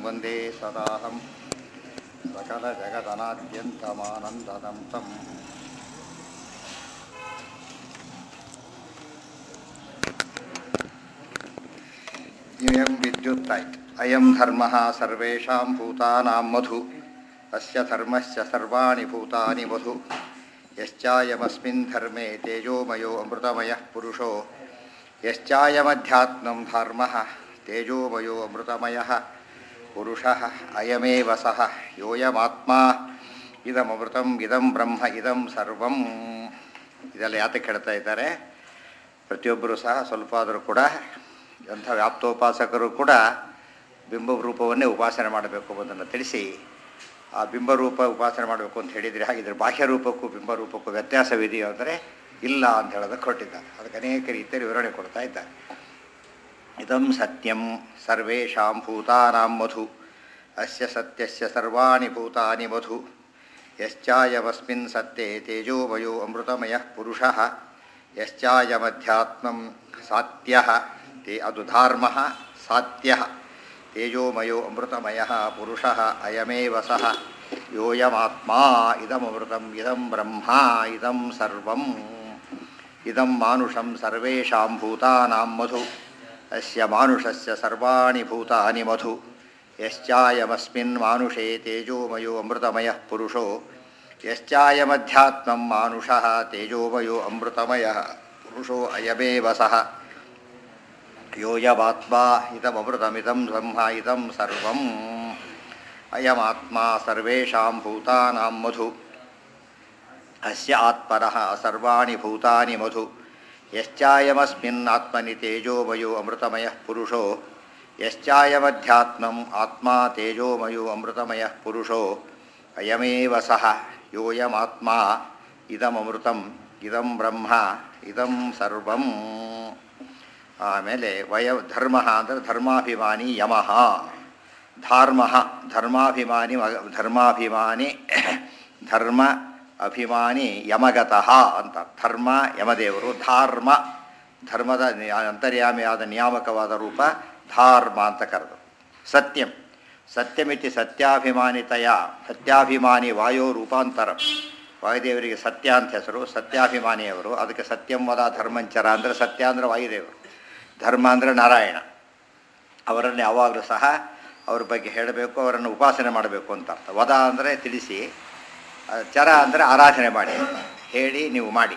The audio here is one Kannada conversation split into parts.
ವಂದೇ ಸದಾಹಂ ಸಕಲಜಗದನಾದ್ಯಂತಮಾನಂದದಂ ತಂ ಇಯಂ ವಿದ್ಯುತ್ ಆಯ್ತು ಅಯಂ ಧರ್ಮ ಸರ್ವೇಷಾಂ ಭೂತಾನಾಂ ಮಧು ಅಸ್ಯ ಧರ್ಮಸ್ಯ ಸರ್ವಾಣಿ ಭೂತಾನಿ ಮಧು ಯಶ್ಚಾಯಮಸ್ಮಿನ್ ಧರ್ಮೇ ತೇಜೋಮಯೋ ಅಮೃತಮಯಃ ಪುರುಷೋ ಯಶ್ಚಾಯಮಧ್ಯಾತ್ಮಂ ಧರ್ಮಃ ತೇಜೋಮಯೋ ಅಮೃತಮಯಃ ಪುರುಷಃ ಅಯಮೇವ ಸಹ ಯೋಯಮಾತ್ಮ ಇದಮೃತಂ ಇದಂ ಬ್ರಹ್ಮ ಇದಂ ಸರ್ವಂ ಇದೆಲ್ಲ ಯಾತಕ್ಕೆ ಹೇಳ್ತಾ ಇದ್ದಾರೆ ಪ್ರತಿಯೊಬ್ಬರೂ ಸಹ ಸ್ವಲ್ಪ ಆದರೂ ಕೂಡ ಎಂಥ ವ್ಯಾಪ್ತೋಪಾಸಕರು ಕೂಡ ಬಿಂಬ ರೂಪವನ್ನೇ ಉಪಾಸನೆ ಮಾಡಬೇಕು ಎಂಬುದನ್ನು ತಿಳಿಸಿ ಆ ಬಿಂಬರೂಪ ಉಪಾಸನೆ ಮಾಡಬೇಕು ಅಂತ ಹೇಳಿದರೆ ಹಾಗಿದ್ರೆ ಬಾಹ್ಯ ರೂಪಕ್ಕೂ ಬಿಂಬರೂಪಕ್ಕೂ ವ್ಯತ್ಯಾಸವಿದೆಯೋ ಅಂದರೆ ಇಲ್ಲ ಅಂತ ಹೇಳೋದಕ್ಕೆ ಕೊಟ್ಟಿದ್ದಾರೆ ಅದಕ್ಕೆ ಅನೇಕ ರೀತಿಯಲ್ಲಿ ವಿವರಣೆ ಕೊಡ್ತಾ ಇದ್ದಾರೆ ಇದಂ ಸತ್ಯಂ ಸರ್ವೇಷಾಂ ಭೂತಾನಾಂ ಮಧು ಅಸ್ಯ ಸತ್ಯಸ್ಯ ಸರ್ವಾಣಿ ಭೂತಾನಿ ಮಧು ಯಶ್ಚಾಯಮಸ್ಮಿನ್ ಸತ್ಯೆ ತೇಜೋಮಯೋ ಅಮೃತಮಯಃ ಪುರುಷಃ ಯಶ್ಚಾಯಮಧ್ಯಾತ್ಮಂ ಸಾತ್ಯಃ ತೇ ಅದು ಧಾರ್ಮಃ ಸಾತ್ಯಃ ತೇಜೋಮಯೋ ಅಮೃತಮಯಃ ಪುರುಷಃ ಅಯಮೇವ ಸಹ ಯೋಯಮಾತ್ಮಾ ಇದಮೃತಂ ಇದಂ ಬ್ರಹ್ಮ ಇದಂ ಸರ್ವಂ ಇದಂ ಮಾನುಷಂ ಸರ್ವೇಷಾಂ ಭೂತಾನಾಂ ಮಧು ಅಸ್ಯ ಮಾನುಷಸ್ಯ ಸರ್ವಾಣಿ ಭೂತಾನಿ ಮಧು ಯಶ್ಚಾಯಮಸ್ಮಿನ್ ಮಾನುಷೇ ತೇಜೋಮಯೋ ಅಮೃತಮಯಃ ಪುರುಷೋ ಯಶ್ಚಾಯಮಧ್ಯಾತ್ಮಂ ಮಾನುಷಃ ತೇಜೋಮಯೋ ಅಮೃತಮಯಃ ಪುರುಷೋ ಅಯಮೇವ ಸಹ ಯೋಯಮಾತ್ಮ ಇದಮೃತಮಿದಂ ಬ್ರಹ್ಮ ಇದಂ ಸರ್ವಂ ಅಯಮಾತ್ಮ ಸರ್ವೇಷಾಂ ಭೂತಾನಾಂ ಮಧು ಅಸ್ಯ ಆತ್ಮನಃ ಸರ್ವಾಣಿ ಭೂತಾನಿ ಮಧು ಯಶ್ಚಾಯಮಸ್ಮಿನ್ ಆತ್ಮನಿ ತೇಜೋಮಯೋ ಅಮೃತಮಯಃ ಪುರುಷೋ ಯಶ್ಚಾಯಮಧ್ಯಾತ್ಮಂ ಆತ್ಮ ತೇಜೋಮಯೋ ಅಮೃತಮಯಃ ಪುರುಷೋ ಅಯಮೇವ ಸಹ ಯೋಯಮಾತ್ಮ ಇದಮೃತಂ ಇದಂ ಬ್ರಹ್ಮ ಇದಂ ಸರ್ವಂ ಆಮೇಲೆ ವಯ ಧರ್ಮ ಅಂದರೆ ಧರ್ಮಾಭಿಮಾನಿ ಯಮಃ ಧಾರ್ಮ ಧರ್ಮಾಭಿಮಾನಿ ಧರ್ಮಾಭಿಮಾನಿ ಧರ್ಮ ಅಭಿಮಾನಿ ಯಮಗತಃ ಅಂತ ಧರ್ಮ ಯಮದೇವರು ಧಾರ್ಮ ಧರ್ಮದ ಅಂತರ್ಯಾಮಿಯಾದ ನಿಯಾಮಕವಾದ ರೂಪ ಧಾರ್ಮ ಅಂತ ಕರೆದು ಸತ್ಯಂ ಸತ್ಯಮಿತಿ ಸತ್ಯಾಭಿಮಾನಿತಯ ಸತ್ಯಾಭಿಮಾನಿ ವಾಯೋ ರೂಪಾಂತರ ವಾಯುದೇವರಿಗೆ ಸತ್ಯ ಅಂತ ಹೆಸರು ಸತ್ಯಾಭಿಮಾನಿಯವರು ಅದಕ್ಕೆ ಸತ್ಯಂ ವದ ಧರ್ಮಂಚರ ಅಂದರೆ ಸತ್ಯ ಅಂದರೆ ವಾಯುದೇವರು ಧರ್ಮ ಅಂದರೆ ನಾರಾಯಣ ಅವರನ್ನು ಯಾವಾಗಲೂ ಸಹ ಅವ್ರ ಬಗ್ಗೆ ಹೇಳಬೇಕು ಅವರನ್ನು ಉಪಾಸನೆ ಮಾಡಬೇಕು ಅಂತ ಅರ್ಥ ವದ ಅಂದರೆ ತಿಳಿಸಿ ಚರ ಅಂದರೆ ಆರಾಧನೆ ಮಾಡಿ ಹೇಳಿ ನೀವು ಮಾಡಿ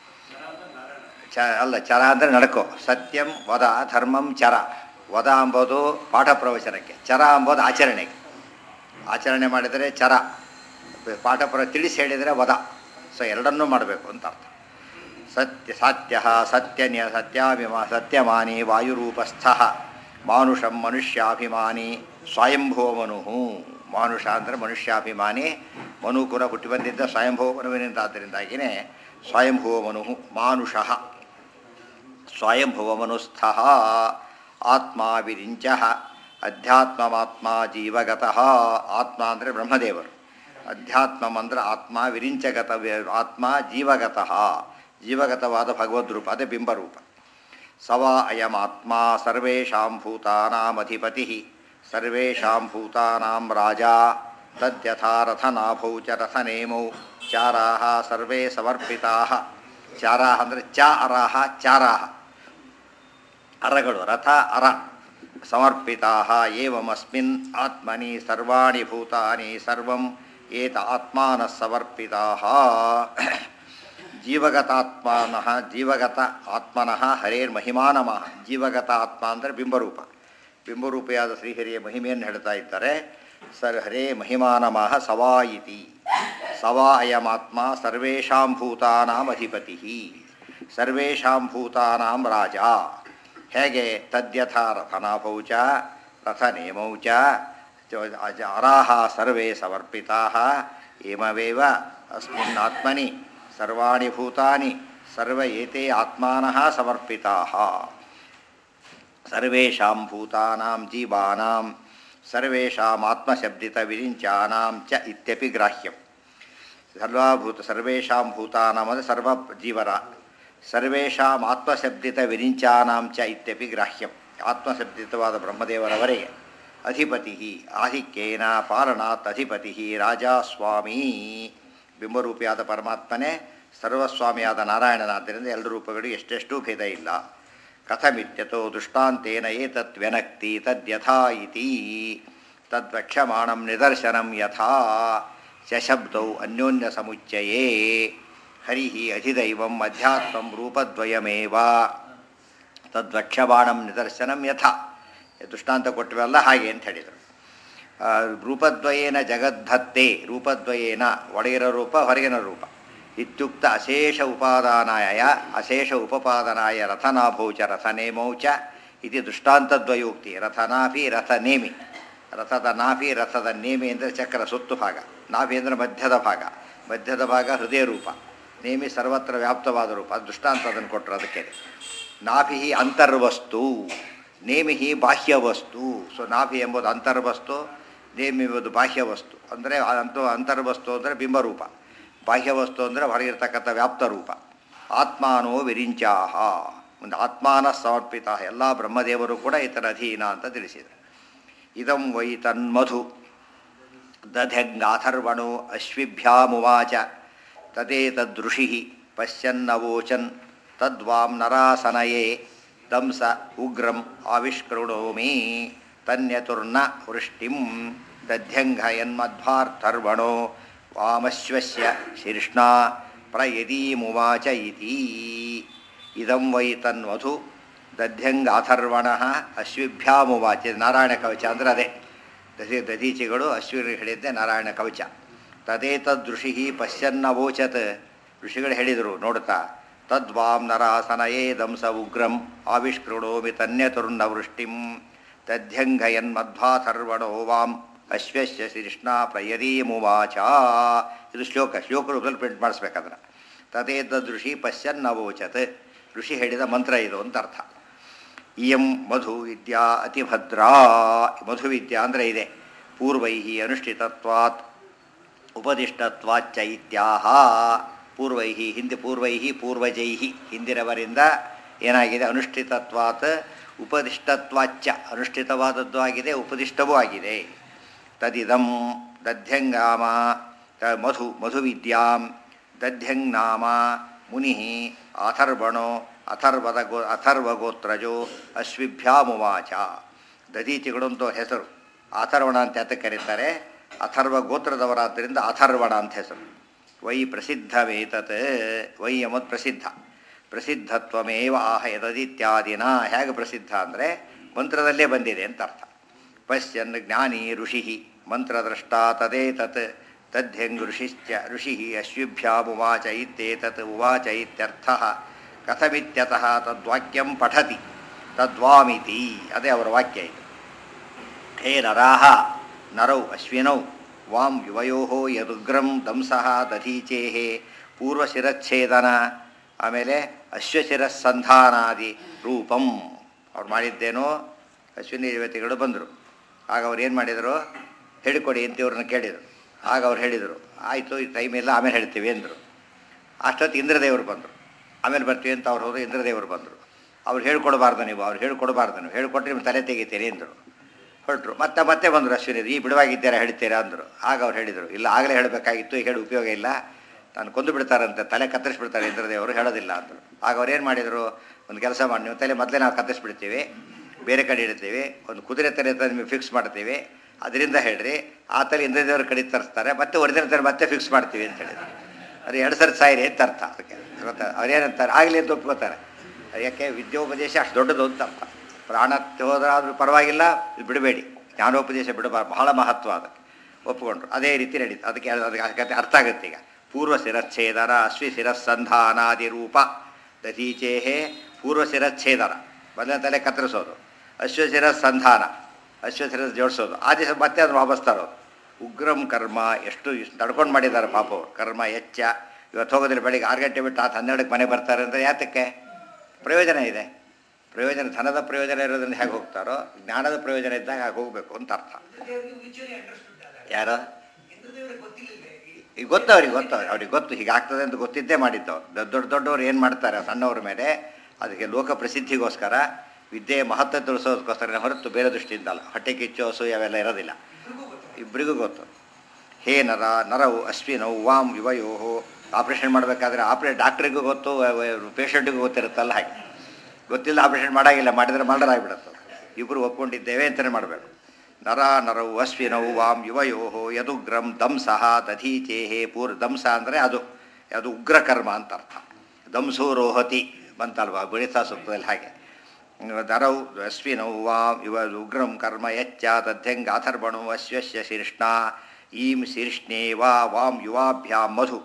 ಚ ಅಲ್ಲ ಚರ ಅಂದರೆ ನಡ್ಕೋ ಸತ್ಯಂ ವದ ಧರ್ಮಂ ಚರ ವದ ಅಂಬೋದು ಪಾಠ ಪ್ರವಚನಕ್ಕೆ ಚರ ಅಂಬೋದು ಆಚರಣೆಗೆ ಆಚರಣೆ ಮಾಡಿದರೆ ಚರ ಪಾಠ ಪ್ರ ತಿಳಿಸಿ ಹೇಳಿದರೆ ವದ ಸೊ ಎರಡನ್ನೂ ಮಾಡಬೇಕು ಅಂತ ಅರ್ಥ ಸತ್ಯ ಸಾತ್ಯ ಸತ್ಯ ಸತ್ಯಾಭಿಮಾ ಸತ್ಯಮಾನಿ ವಾಯುರೂಪಸ್ಥ ಮಾನುಷಂ ಮನುಷ್ಯಾಭಿಮಾನಿ ಸ್ವಯಂಭೋ ಮನು ಮಾನುಷ ಅಂದರೆ ಮನುಷ್ಯಾಭಿಮಾನಿ ಮನು ಕೂಡ ಹುಟ್ಟಿ ಬಂದಿದ್ದ ಸ್ವಯಂಭವ ಮನುವಿನಿಂದ ಆದ್ದರಿಂದಾಗಿಯೇ ಸ್ವಯಂಭವ ಮನು ಮಾನುಷಃ ಸ್ವಯಂಭವ ಮನುಸ್ಥ ಆತ್ಮ ವಿರಿಂಚ ಅಧ್ಯಾತ್ಮಮಾತ್ಮ ಜೀವಗತಃ ಆತ್ಮ ಅಂದರೆ ಬ್ರಹ್ಮದೇವರು ಅಧ್ಯಾತ್ಮಂ ಅಂದರೆ ಆತ್ಮ ವಿರಿಂಚಗತ ಆತ್ಮ ಜೀವಗತಃ ಜೀವಗತವಾದ ಭಗವದ್ರೂಪ ಅದೇ ಬಿಂಬರೂಪ ಸವ ಅಯಮಾತ್ಮ ಸರ್ವೇಷಾಂ ಭೂತಾನಾಮಧಿಪತಿ ಸರ್ವೇಷಾಂ ಭೂತಾನಾಂ ರಾಜ ತದ್ಯಥಾ ರಥನಾಭೌ ಚ ರಥನೇಮೌ ಚಾರಾಹ ಸರ್ವೇ ಸಮರ್ಪಿತಾ ಚಾರಾಹ ಅಂದರೆ ಚ ಅರಾಹ ಚಾರಾಹ ಅರಗಳು ರಥ ಅರ ಸಮರ್ಪಿತಾ ಏವಮಸ್ಮಿನ್ ಆತ್ಮನಿ ಸರ್ವಾಣಿ ಭೂತಾನಿ ಸರ್ವಂ ಏತ ಆತ್ಮಾನಃ ಸಮರ್ಪಿತಾ ಜೀವಗತಾತ್ಮನಃ ಜೀವಗತ ಆತ್ಮನಃ ಹರೇರ್ ಮಹಿಮಾನಮಃ ಜೀವಗತ ಆತ್ಮ ಅಂದರೆ ಬಿಂಬರೂಪ ಬಿಂಬರೂಪಿಯಾದ ಶ್ರೀಹರಿಯ ಮಹಿಮೆಯನ್ನು ಹೇಳ್ತಾ ಇದ್ದಾರೆ ಸರ್ ಹರೇ ಮಹಿಮಾನಮಃ ಸವಾ ಇತಿ ಸವಾ ಅಯಮಾತ್ಮ ಸರ್ವೇಷಾಂ ಭೂತಾನಾಂ ಅಧಿಪತಿ ಸರ್ವೇಷಾಂ ಭೂತಾನಾಂ ರಾಜ ಹೇಗೆ ತದ್ಯಥ ರಥನಾಭೌ ಚ ರಥನೇಮೌ ಚ ಅರಾಹ ಸರ್ವೇ ಸಮರ್ಪಿತಾ ಏಮವೇವ ಅಸ್ಮಿನ್ ಆತ್ಮನಿ ಸರ್ವಾಣಿ ಭೂತಾನಿ ಸರ್ವ ಏತೆ ಆತ್ಮಾನಃ ಸಮರ್ಪಿತಾಃ ಸರ್ವೇಷಾಂ ಭೂತಾನಾಂ ಜೀವಾನಾಂ ಸರ್ವೇಷಾಂ ಆತ್ಮಶಬ್ದಿತ ವಿರಿಂಚಾನಾಂ ಚ ಇತ್ಯಪಿ ಗ್ರಾಹ್ಯಂ ಸರ್ವಭೂತ ಸರ್ವೇಷಾಂ ಭೂತಾನಾಂ ಅಂದರೆ ಸರ್ವ ಜೀವರ ಸರ್ವೇಷಾಂ ಆತ್ಮಶಬ್ದಿತ ವಿರಿಂಚಾನಾಂ ಚ ಇತ್ಯಪಿ ಗ್ರಾಹ್ಯಂ ಆತ್ಮಶಬ್ದಿತವಾದ ಬ್ರಹ್ಮದೇವರವರೆಗೆ ಅಧಿಪತಿ ಆಧಿಕ್ಯೇನ ಪಾಲನಾತ್ ಅಧಿಪತಿ ರಾಜ ಸ್ವಾಮಿ ಬಿಂಬರೂಪಿಯಾದ ಪರಮಾತ್ಮನೇ ಸರ್ವಸ್ವಾಮಿಯಾದ ನಾರಾಯಣನಾದ್ದರಿಂದ ಎರಡು ರೂಪಗಳು ಎಷ್ಟೆಷ್ಟೂ ಭೇದ ಇಲ್ಲ ಕಥಮಿತ್ಯತೋ ದೃಷ್ಟಾಂತೇನ ಏತತ್ ವ್ಯನಕ್ತಿ ತದ್ಯಥಾ ಇತಿ ತದ್ವಕ್ಷ್ಯಮಾಣಂ ನಿದರ್ಶನಂ ಯಥಾ ಶಬ್ದೌ ಅನ್ಯೋನ್ಯ ಸಮುಚ್ಚಯೇ ಹರಿ ಅಧಿದೈವಂ ಅಧ್ಯಾತ್ಮಂ ರೂಪದ್ವಯಮೇವ ತದ್ವಕ್ಷ್ಯಮಾಣಂ ನಿದರ್ಶನಂ ಯಥಾ ದೃಷ್ಟಾಂತ ಕೊಟ್ಟವೆಲ್ಲ ಹಾಗೆ ಅಂತ ಹೇಳಿದರು ಆ, ರೂಪದ್ವಯೇನ ಜಗದ್ಧತ್ತೆ ರೂಪದ್ವಯೇನ ಒಡೆಯರ ರೂಪ ಹೊರಗಿನ ರೂಪ ಇತ್ಯುಕ್ತ ಅಶೇಷ ಉಪಾದಾನಾಯ ಅಶೇಷ ಉಪಪಾದನಾಯ ರಥನಾಭೌ ಚ ರಥನೇಮೌ ಚ ಇದು ದೃಷ್ಟಾಂತದ್ವಯೋಕ್ತಿ ರಥನಾಭಿ ರಥನೇಮಿ ರಥದ ನಾಭಿ ರಥದ ನೇಮಿ ಅಂದರೆ ಚಕ್ರ ಸುತ್ತು ಭಾಗ ನಾಭಿ ಅಂದರೆ ಮಧ್ಯದ ಭಾಗ ಮಧ್ಯದ ಭಾಗ ಹೃದಯ ರೂಪ ನೇಮಿ ಸರ್ವತ್ರ ವ್ಯಾಪ್ತವಾದ ರೂಪ ಅದು ದೃಷ್ಟಾಂತ ಅದನ್ನು ಕೊಟ್ಟರು ಅದಕ್ಕೆ ನಾಭಿ ಅಂತರ್ವಸ್ತು ನೇಮಿ ಬಾಹ್ಯವಸ್ತು ಸೊ ನಾಭಿ ಎಂಬುದು ಅಂತರ್ವಸ್ತು ನೇಮಿ ಎಂಬುದು ಬಾಹ್ಯವಸ್ತು ಅಂದರೆ ಅಂತೂ ಅಂತರ್ವಸ್ತು ಅಂದರೆ ಬಿಂಬರೂಪ ಬಾಹ್ಯವಸ್ತು ಅಂದರೆ ಹೊರಗಿರ್ತಕ್ಕಂಥ ವ್ಯಾಪ್ತ ರೂಪ ಆತ್ಮಾನೋ ವಿರಿಂಚಾಹ ಒಂದು ಆತ್ಮಾನ ಸಮರ್ಪಿತ ಎಲ್ಲ ಬ್ರಹ್ಮದೇವರು ಕೂಡ ಇತರ ಅಧೀನ ಅಂತ ತಿಳಿಸಿದರು ಇದಂ ವೈ ತನ್ಮಧು ದಧ್ಯಂಗಾಥರ್ವಣೋ ಅಶ್ವಿಭ್ಯಾಮುವಾಚ ತದೇತದೃಷಿ ಪಶ್ಯನ್ನವೋಚನ್ ತದ್ವಾಂ ನರಾಸನಯೇ ದಂಸ ಉಗ್ರಂ ಆವಿಷ್ಕೃಣೋಮಿ ತನ್ಯತುರ್ನ ವೃಷ್ಟಿಂ ದಧ್ಯಂಘಯನ್ಮಧ್ವಾರ್ಥರ್ವಣೋ ವಾಮಶ್ವಸ್ಯ ಶೀರ್ಷ್ಣಾ ಪ್ರಯದೀಮುವಾಚ ಇತಿ ಇದಂ ವೈ ತನ್ಮಧು ದಧ್ಯಂಗಾಥರ್ವಣ ಅಶ್ವಿಭ್ಯಾಮುವಾಚ ಇದು ನಾರಾಯಣ ಕವಚ ಅಂದರೆ ಅದೇ ದಧಿ ದಧೀಚಿಗಳು ಅಶ್ವಿನಿ ಹೇಳಿದ್ದೆ ನಾರಾಯಣ ಕವಚ ತದೇತದೃಷಿ ಪಶ್ಯನ್ನವೋಚತ್ ಋಷಿಗಳು ಹೇಳಿದರು ನೋಡ್ತಾ ತದ್ವಾಂ ನರಾಸನಯೇ ದಂಸ ಉಗ್ರಂ ಆವಿಷ್ಕೃಣೋಮಿ ತನ್ಯತುರ್ನ ವೃಷ್ಟಿಂ ತದ್ಧ್ಯಂಘಯನ್ಮಧ್ವಾಥರ್ವಣೋ ವಾಂ ಅಶ್ವಸ್ಯ ಶ್ರೀಷ್ಣಾ ಪ್ರಯದೀಮುವಾಚ ಇದು ಶ್ಲೋಕ ಶ್ಲೋಕ ರೂಪದಲ್ಲಿ ಪ್ರಿಂಟ್ ಮಾಡಿಸ್ಬೇಕಂದ್ರೆ ತದೇತದೃಷಿ ಪಶ್ಯನ್ನವೋಚತ್ ಋಷಿ ಹೇಳಿದ ಮಂತ್ರ ಇದು ಅಂತ ಅರ್ಥ ಇಯಂ ಮಧು ವಿದ್ಯಾ ಅತಿಭದ್ರಾ ಮಧು ವಿದ್ಯಾ ಅಂದರೆ ಇದೆ ಪೂರ್ವೈ ಅನುಷ್ಠಿತತ್ವಾತ್ ಉಪದಿಷ್ಟತ್ವಾಚ್ಚ ಇತ್ಯಾಹ ಪೂರ್ವೈ ಹಿಂದೆ ಪೂರ್ವೈ ಪೂರ್ವಜೈ ಹಿಂದಿನವರಿಂದ ಏನಾಗಿದೆ ಅನುಷ್ಠಿತತ್ವಾತ್ ಉಪದಿಷ್ಟತ್ವಾಚ್ಚ ಅನುಷ್ಠಿತವಾದದ್ದು ಆಗಿದೆ ಉಪದಿಷ್ಟವೂ ಆಗಿದೆ ತದಿದಂ ದಧ್ಯಂಗಾಮ ತ- ಮಧು ಮಧುವಿದ್ಯಾಂ ದಧ್ಯಂಗ್ ನಾಮ ಮುನಿ ಅಥರ್ವಣೋ ಅಥರ್ವದ ಗೋ ಅಥರ್ವಗೋತ್ರಜೋ ಅಶ್ವಿಭ್ಯಾಮುವಾಚ ದಧೀಚಿಗಳು ಅಂತ ಹೆಸರು ಅಥರ್ವಣ ಅಂತ ಯಾತಕ್ಕೆ ಕರೀತಾರೆ ಅಥರ್ವ ಗೋತ್ರದವರಾದ್ದರಿಂದ ಅಥರ್ವಣ ಅಂತ ಹೆಸರು ವೈ ಪ್ರಸಿದ್ಧವೇತತ್ ವೈ ಎಂಬುದು ಪ್ರಸಿದ್ಧ ಪ್ರಸಿದ್ಧತ್ವಮೇವ ಆಹ ಯದದಿತ್ಯಾದಿನ ಹೇಗೆ ಪ್ರಸಿದ್ಧ ಅಂದರೆ ಮಂತ್ರದಲ್ಲೇ ಬಂದಿದೆ ಅಂತ ಅರ್ಥ ಪಶ್ಯನ್ ಜ್ಞಾನಿ ಋಷಿ ಮಂತ್ರದ್ರಷ್ಟಾ ತದೇತತ್ ತದ್ಯಂಗ್ ಋಷಿಶ್ಚ ಋಷಿ ಅಶ್ವಿಭ್ಯಾಮುವಾಚ ಇತ್ಯೇತತ್ ಉವಾಚ ಇತ್ಯರ್ಥಃ ಕಥಮಿತ್ಯತಃ ತದ್ವಾಕ್ಯಂ ಪಠತಿ ತದ್ವಾಮಿತಿ ಅದೇ ಅವರ ವಾಕ್ಯ ಇದು ಹೇ ನರಾಹ ನರೌ ಅಶ್ವಿನೌ ವಾಂ ಯುವಯೋ ಯದುಗ್ರಂ ದಂಸಃ ದಧೀಚೇಃ ಪೂರ್ವಶಿರಚ್ಛೇದನ ಆಮೇಲೆ ಅಶ್ವಶಿರಸ್ಸಂಧಾನಾದಿ ರೂಪಂ ಅವ್ರು ಮಾಡಿದ್ದೇನೋ ಅಶ್ವಿನಿ ದೇವತೆಗಳು ಬಂದರು ಆಗ ಅವ್ರು ಏನು ಮಾಡಿದರು ಹೇಳಿಕೊಡಿ ಅಂತ ಇವ್ರನ್ನ ಕೇಳಿದರು ಆಗ ಅವ್ರು ಹೇಳಿದರು ಆಯಿತು ಈ ಟೈಮ್ ಇಲ್ಲ ಆಮೇಲೆ ಹೇಳ್ತೀವಿ ಅಂದರು ಅಷ್ಟೊತ್ತು ಇಂದ್ರದೇವರು ಬಂದರು ಆಮೇಲೆ ಬರ್ತೀವಿ ಅಂತ ಅವ್ರು ಹೋದ್ರು ಇಂದ್ರದೇವರು ಬಂದರು ಅವ್ರು ಹೇಳ್ಕೊಡ್ಬಾರ್ದು ನೀವು ಅವ್ರು ಹೇಳ್ಕೊಡ್ಬಾರ್ದು ನೀವು ಹೇಳ್ಕೊಟ್ರೆ ನಿಮ್ಮ ತಲೆ ತೆಗಿತೀರಿ ಅಂದರು ಹೊರಟ್ರು ಮತ್ತೆ ಮತ್ತೆ ಬಂದರು ಅಶ್ವಿನಿ ಈ ಬಿಡುವಾಗಿದ್ದೀರಾ ಹೇಳ್ತೀರಾ ಅಂದರು ಆಗ ಅವ್ರು ಹೇಳಿದರು ಇಲ್ಲ ಆಗಲೇ ಹೇಳಬೇಕಾಗಿತ್ತು ಈಗ ಹೇಳಿ ಉಪಯೋಗ ಇಲ್ಲ ನಾನು ಕೊಂದು ಬಿಡ್ತಾರಂತೆ ತಲೆ ಕತ್ತರಿಸ್ಬಿಡ್ತಾರೆ ಇಂದ್ರದೇವರು ಹೇಳೋದಿಲ್ಲ ಅಂದರು ಆಗ ಅವ್ರು ಏನು ಮಾಡಿದರು ಒಂದು ಕೆಲಸ ಮಾಡಿ ನೀವು ತಲೆ ಮೊದಲೇ ನಾವು ಕತ್ತರಿಸ್ಬಿಡ್ತೀವಿ ಬೇರೆ ಕಡೆ ಇಡ್ತೀವಿ ಒಂದು ಕುದುರೆ ತಲೆ ಅಂತ ನಿಮಗೆ ಫಿಕ್ಸ್ ಮಾಡ್ತೀವಿ ಅದರಿಂದ ಹೇಳ್ರಿ ಆ ತಲೆ ಇಂದ್ರದೇವ್ರ ಕಡೆ ತರಿಸ್ತಾರೆ ಮತ್ತೆ ಒರಿಜಿನಲ್ ತಲೆ ಮತ್ತೆ ಫಿಕ್ಸ್ ಮಾಡ್ತೀವಿ ಅಂತ ಹೇಳಿದ್ರು ಅದು ಎರಡು ಸರಿ ಸಾಯಿರಿ ಅಂತ ಅರ್ಥ ಅದಕ್ಕೆ ಗೊತ್ತಾ ಅವ್ರೇನಂತಾರೆ ಆಗಲಿ ಅಂತ ಒಪ್ಕೋತಾರೆ ಯಾಕೆ ವಿದ್ಯೋಪದೇಶ ಅಷ್ಟು ದೊಡ್ಡದು ಅಂತ ಅರ್ಥ ಪ್ರಾಣ ಹೋದ್ರಾದ್ರೂ ಪರವಾಗಿಲ್ಲ ಇದು ಬಿಡಬೇಡಿ ಜ್ಞಾನೋಪದೇಶ ಬಿಡಬಾರ್ದು ಬಹಳ ಮಹತ್ವ ಅದಕ್ಕೆ ಒಪ್ಪಿಕೊಂಡ್ರು ಅದೇ ರೀತಿ ನಡೀತು ಅದಕ್ಕೆ ಅದಕ್ಕೆ ಅದಕ್ಕೆ ಅರ್ಥ ಆಗುತ್ತೆ ಈಗ ಪೂರ್ವ ಶಿರಚ್ಛೇದನ ಅಶ್ವಿ ಶಿರಸ್ಸಂಧಾನಾದಿ ರೂಪ ದತೀಚೇಹೇ ಪೂರ್ವ ಶಿರಚ್ಛೇದನ ಮೊದಲನೇ ತಲೆ ಕತ್ತರಿಸೋದು ಅಶ್ವಶಿರ ಸಂಧಾನ ಅಶ್ವಶಿರ ಜೋಡಿಸೋದು ಆ ದಿವಸ ಮತ್ತೆ ಅದನ್ನು ವಾಪಸ್ ತರೋದು ಉಗ್ರಂ ಕರ್ಮ ಎಷ್ಟು ಇಷ್ಟು ನಡ್ಕೊಂಡು ಮಾಡಿದ್ದಾರೆ ಪಾಪ ಅವ್ರು ಕರ್ಮ ಎಚ್ಚ ಇವತ್ತು ಹೋಗೋದ್ರೆ ಬೆಳಿಗ್ಗೆ ಆರು ಗಂಟೆ ಬಿಟ್ಟು ಆತ ಹನ್ನೆರಡಕ್ಕೆ ಮನೆ ಬರ್ತಾರೆ ಅಂದರೆ ಯಾತಕ್ಕೆ ಪ್ರಯೋಜನ ಇದೆ ಪ್ರಯೋಜನ ಧನದ ಪ್ರಯೋಜನ ಇರೋದ್ರಿಂದ ಹೇಗೆ ಹೋಗ್ತಾರೋ ಜ್ಞಾನದ ಪ್ರಯೋಜನ ಇದ್ದಾಗ ಹಾಗೆ ಹೋಗಬೇಕು ಅಂತ ಅರ್ಥ ಯಾರು ಈಗ ಗೊತ್ತು ಅವ್ರಿಗೆ ಗೊತ್ತು ಅವ್ರಿಗೆ ಗೊತ್ತು ಹೀಗಾಗ್ತದೆ ಅಂತ ಗೊತ್ತಿದ್ದೇ ಮಾಡಿದ್ದವ್ರು ದೊಡ್ಡ ದೊಡ್ಡ ದೊಡ್ಡವ್ರು ಏನು ಮಾಡ್ತಾರೆ ಸಣ್ಣವ್ರ ಮೇಲೆ ಅದಕ್ಕೆ ಲೋಕ ಪ್ರಸಿದ್ಧಿಗೋಸ್ಕರ ವಿದ್ಯೆ ಮಹತ್ವ ತಿಳಿಸೋದಕ್ಕೋಸ್ಕರ ಹೊರತು ಬೇರೆ ದೃಷ್ಟಿಯಿಂದ ಅಲ್ಲ ಹೊಟ್ಟೆ ಕಿಚ್ಚು ಹಸು ಅವೆಲ್ಲ ಇರೋದಿಲ್ಲ ಇಬ್ಬರಿಗೂ ಗೊತ್ತು ಹೇ ನರ ನರವು ಅಶ್ವಿನವು ವಾಮ್ ಯುವಯೋ ಆಪ್ರೇಷನ್ ಮಾಡಬೇಕಾದ್ರೆ ಆಪ್ರೇ ಡಾಕ್ಟ್ರಿಗೂ ಗೊತ್ತು ಪೇಷಂಟಿಗೂ ಗೊತ್ತಿರುತ್ತಲ್ಲ ಹಾಗೆ ಗೊತ್ತಿಲ್ಲ ಆಪ್ರೇಷನ್ ಮಾಡಾಗಿಲ್ಲ ಮಾಡಿದರೆ ಮರ್ಡರ್ ಆಗಿಬಿಡುತ್ತೆ ಇಬ್ಬರು ಒಪ್ಕೊಂಡಿದ್ದೇವೆ ಅಂತಲೇ ಮಾಡಬೇಕು ನರ ನರವು ಅಶ್ವಿನವು ವಾಮ್ ಯುವಯೋ ಯದುಗ್ರಂ ದಂಸಃ ದಧೀಚೇಹೇ ಪೂರ್ ದಂಸ ಅಂದರೆ ಅದು ಅದು ಉಗ್ರ ಕರ್ಮ ಅಂತ ಅರ್ಥ ದಂಸು ರೋಹತಿ ಬಂತಲ್ವಾ ಗುಣಿತ ಸೂಕ್ತದಲ್ಲಿ ಹಾಗೆ ನರೌ ಅಶ್ವಿನೌ ವಾ ಇವ ಉಗ್ರಂ ಕರ್ಮ ಯಚ್ಚ ತದ್ಯಂಗ ಅಥರ್ವಣು ಅಶ್ವಸ್ಯ ಶೀರ್ಷ್ಣ ಈಂ ಶೀರ್ಷ್ಣೇ ವಾ ವಾಂ ಯುವಾಭ್ಯಾಂ ಮಧು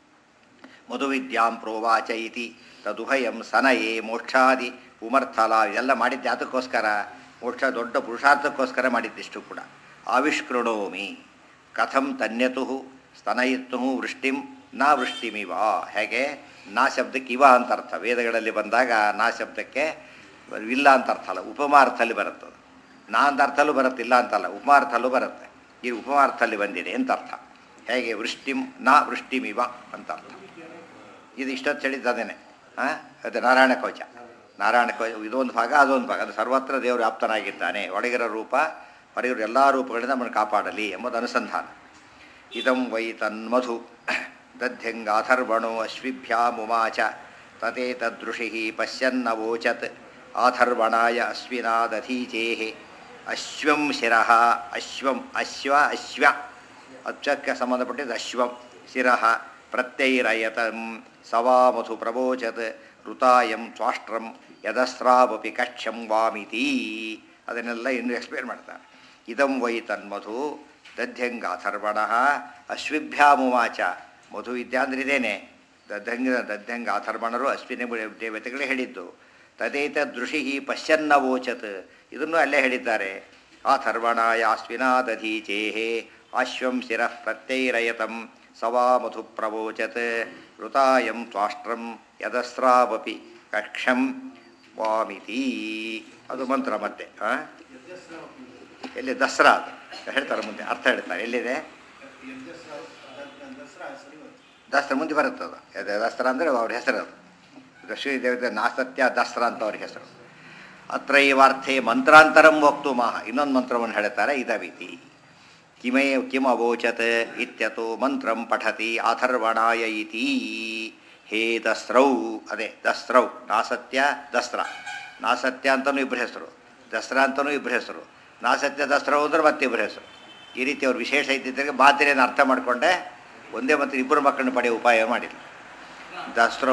ಮಧುವಿದ್ಯಾಂ ಪ್ರೋವಾಚ ಇತಿ ತದುಭಯಂ ಸನಯೇ ಮೋಕ್ಷಾದಿ ಉಮರ್ಥಲ ಇದೆಲ್ಲ ಮಾಡಿದ್ದೆ ಅದಕ್ಕೋಸ್ಕರ ಮೋಕ್ಷ ದೊಡ್ಡ ಪುರುಷಾರ್ಥಕ್ಕೋಸ್ಕರ ಮಾಡಿದ್ದಿಷ್ಟು ಕೂಡ ಆವಿಷ್ಕೃಣೋಮಿ ಕಥಂ ತನ್ಯತು ಸ್ತನಯಿತ್ತು ವೃಷ್ಟಿಂ ನಾ ವೃಷ್ಟಿಮಿವ ಹೇಗೆ ನಾ ಶಬ್ದಕ್ಕೆ ಇವ ಅಂತ ಅರ್ಥ ವೇದಗಳಲ್ಲಿ ಬಂದಾಗ ನಾ ಶಬ್ದಕ್ಕೆ ಇಲ್ಲ ಅಂತ ಅರ್ಥ ಅಲ್ಲ ಉಪಮಾರ್ಥಲ್ಲಿ ಬರುತ್ತದೆ ನಾ ಅಂತ ಅರ್ಥಲ್ಲೂ ಬರುತ್ತೆ ಇಲ್ಲ ಅಂತಲ್ಲ ಉಪಮಾರ್ಥಲ್ಲೂ ಬರುತ್ತೆ ಈ ಉಪಮಾರ್ಥಲ್ಲಿ ಬಂದಿದೆ ಅಂತ ಅರ್ಥ ಹೇಗೆ ವೃಷ್ಟಿಂ ನಾ ವೃಷ್ಟಿಮಿವ ಅಂತ ಅರ್ಥ ಇದು ಇಷ್ಟೊತ್ತು ಹೇಳಿದ್ದು ಅದೇನೆ ಹಾಂ ಅದು ನಾರಾಯಣ ಕವಚ ನಾರಾಯಣ ಕವಚ ಇದೊಂದು ಭಾಗ ಅದೊಂದು ಭಾಗ ಅದು ಸರ್ವತ್ರ ದೇವರು ಆಪ್ತನಾಗಿದ್ದಾನೆ ಒಳಗಿರೋ ರೂಪ ಹೊರಗಿರೋ ಎಲ್ಲ ರೂಪಗಳಿಂದ ನಮ್ಮನ್ನು ಕಾಪಾಡಲಿ ಎಂಬುದು ಅನುಸಂಧಾನ ಇದಂ ವೈ ತನ್ಮಧು ದಧ್ಯಂಗಾಥರ್ವಣೋ ಅಶ್ವಿಭ್ಯಾಮುಮಾಚ ತತೆ ತದೃಷಿ ಪಶ್ಯನ್ನವೋಚತ್ ಆಥರ್ವಣಾಯ ಅಶ್ವಿನಾದಧೀಚೇಹೆ ಅಶ್ವಂ ಶಿರಃ ಅಶ್ವಂ ಅಶ್ವ ಅಶ್ವ ಅಚ್ಚಕ್ಕೆ ಸಂಬಂಧಪಟ್ಟಿದ್ದು ಅಶ್ವಂ ಶಿರಃ ಪ್ರತ್ಯೈರಯತಂ ಸವಾಮಧು ಪ್ರವೋಚತ್ ಋತಾಯಂ ತ್ವಾಷ್ಟ್ರಂ ಯದಸ್ರಾವಪಿ ಕಕ್ಷಂ ವಾಮಿತಿ ಅದನ್ನೆಲ್ಲ ಇನ್ನೂ ಎಕ್ಸ್ಪ್ಲೇನ್ ಮಾಡ್ತಾರೆ ಇದಂ ವೈ ತನ್ಮಧು ದಧ್ಯಂಗಾಥರ್ವಣ ಅಶ್ವಿಭ್ಯಾಮುವಾಚ ಮಧು ವಿದ್ಯಾಂದ್ರೆ ಇದೇನೆ ದಧ್ಯಂಗ ದಧ್ಯಂಗ ಅಥರ್ವಣರು ಅಶ್ವಿನಿ ದೇವತೆಗಳೇ ಹೇಳಿದ್ದು ತದೇತ ದೃಷಿ ಪಶ್ಯನ್ನವೋಚತ್ ಇದನ್ನು ಅಲ್ಲೇ ಹೇಳಿದ್ದಾರೆ ಅಥರ್ವಣಾಯ ಅಶ್ವಿನಾದಧೀಚೇಹೇ ಅಶ್ವಂ ಶಿರಃ ಪ್ರತ್ಯೈರಯತಂ ಸವಾ ಮಧು ಪ್ರವೋಚತ್ ಋತಾಯಂ ತ್ವಾಷ್ಟ್ರಂ ಯದಸ್ರಾವಪಿ ಕಕ್ಷಂ ವಾಮಿತಿ ಅದು ಮಂತ್ರ ಮತ್ತೆ ಆ? ಎಲ್ಲಿ ದಸರಾ ಅದು ಹೇಳ್ತಾರೆ ಮುಂದೆ ಅರ್ಥ ಹೇಳ್ತಾರೆ ಎಲ್ಲಿದೆ ದಸರಾ ಮುಂದೆ ಬರುತ್ತೆ ಅದು ಅದು ದಸರಾ ಅಂದರೆ ಅವ್ರ ಹೆಸರು ಅದು ದಶಿ ದೇವತೆ ನಾಸತ್ಯ ದಸರಾ ಅಂತ ಅವ್ರ ಹೆಸರು ಅತ್ರೈವಾರ್ಥೆ ಮಂತ್ರಾಂತರಂ ವಕ್ತು ಮಾಹ ಇನ್ನೊಂದು ಮಂತ್ರವನ್ನು ಹೇಳ್ತಾರೆ ಇದವಿತಿ ಕಿಮೇ ಕಿಮ ಅವೋಚತ್ ಇತ್ಯತೋ ಮಂತ್ರಂ ಪಠತಿ ಅಥರ್ವಣಾಯ ಇತಿ ಹೇ ದಸ್ರೌ ಅದೇ ದಸ್ರೌ ನಾಸತ್ಯ ದಸ್ರಾ ನಾಸತ್ಯ ಅಂತಲೂ ಇಬ್ಬರ ಹೆಸರು ದಸರಾ ಅಂತಲೂ ಇಬ್ಬರ ಹೆಸರು ನಾಸತ್ಯ ದಸ್ರೌ ಅಂದ್ರೆ ಮತ್ತೆ ಇಬ್ಬರ ಹೆಸರು ಈ ರೀತಿ ಅವ್ರು ವಿಶೇಷ ಇದ್ದಿದ್ದಕ್ಕೆ ಮಾತಿರೇನು ಅರ್ಥ ಮಾಡಿಕೊಂಡೆ ಒಂದೇ ಮತ್ತು ಇಬ್ಬರು ಮಕ್ಕಳನ್ನು ಪಡೆಯುವ ಉಪಾಯ ಮಾಡಿಲ್ಲ ದಸ್ರೌ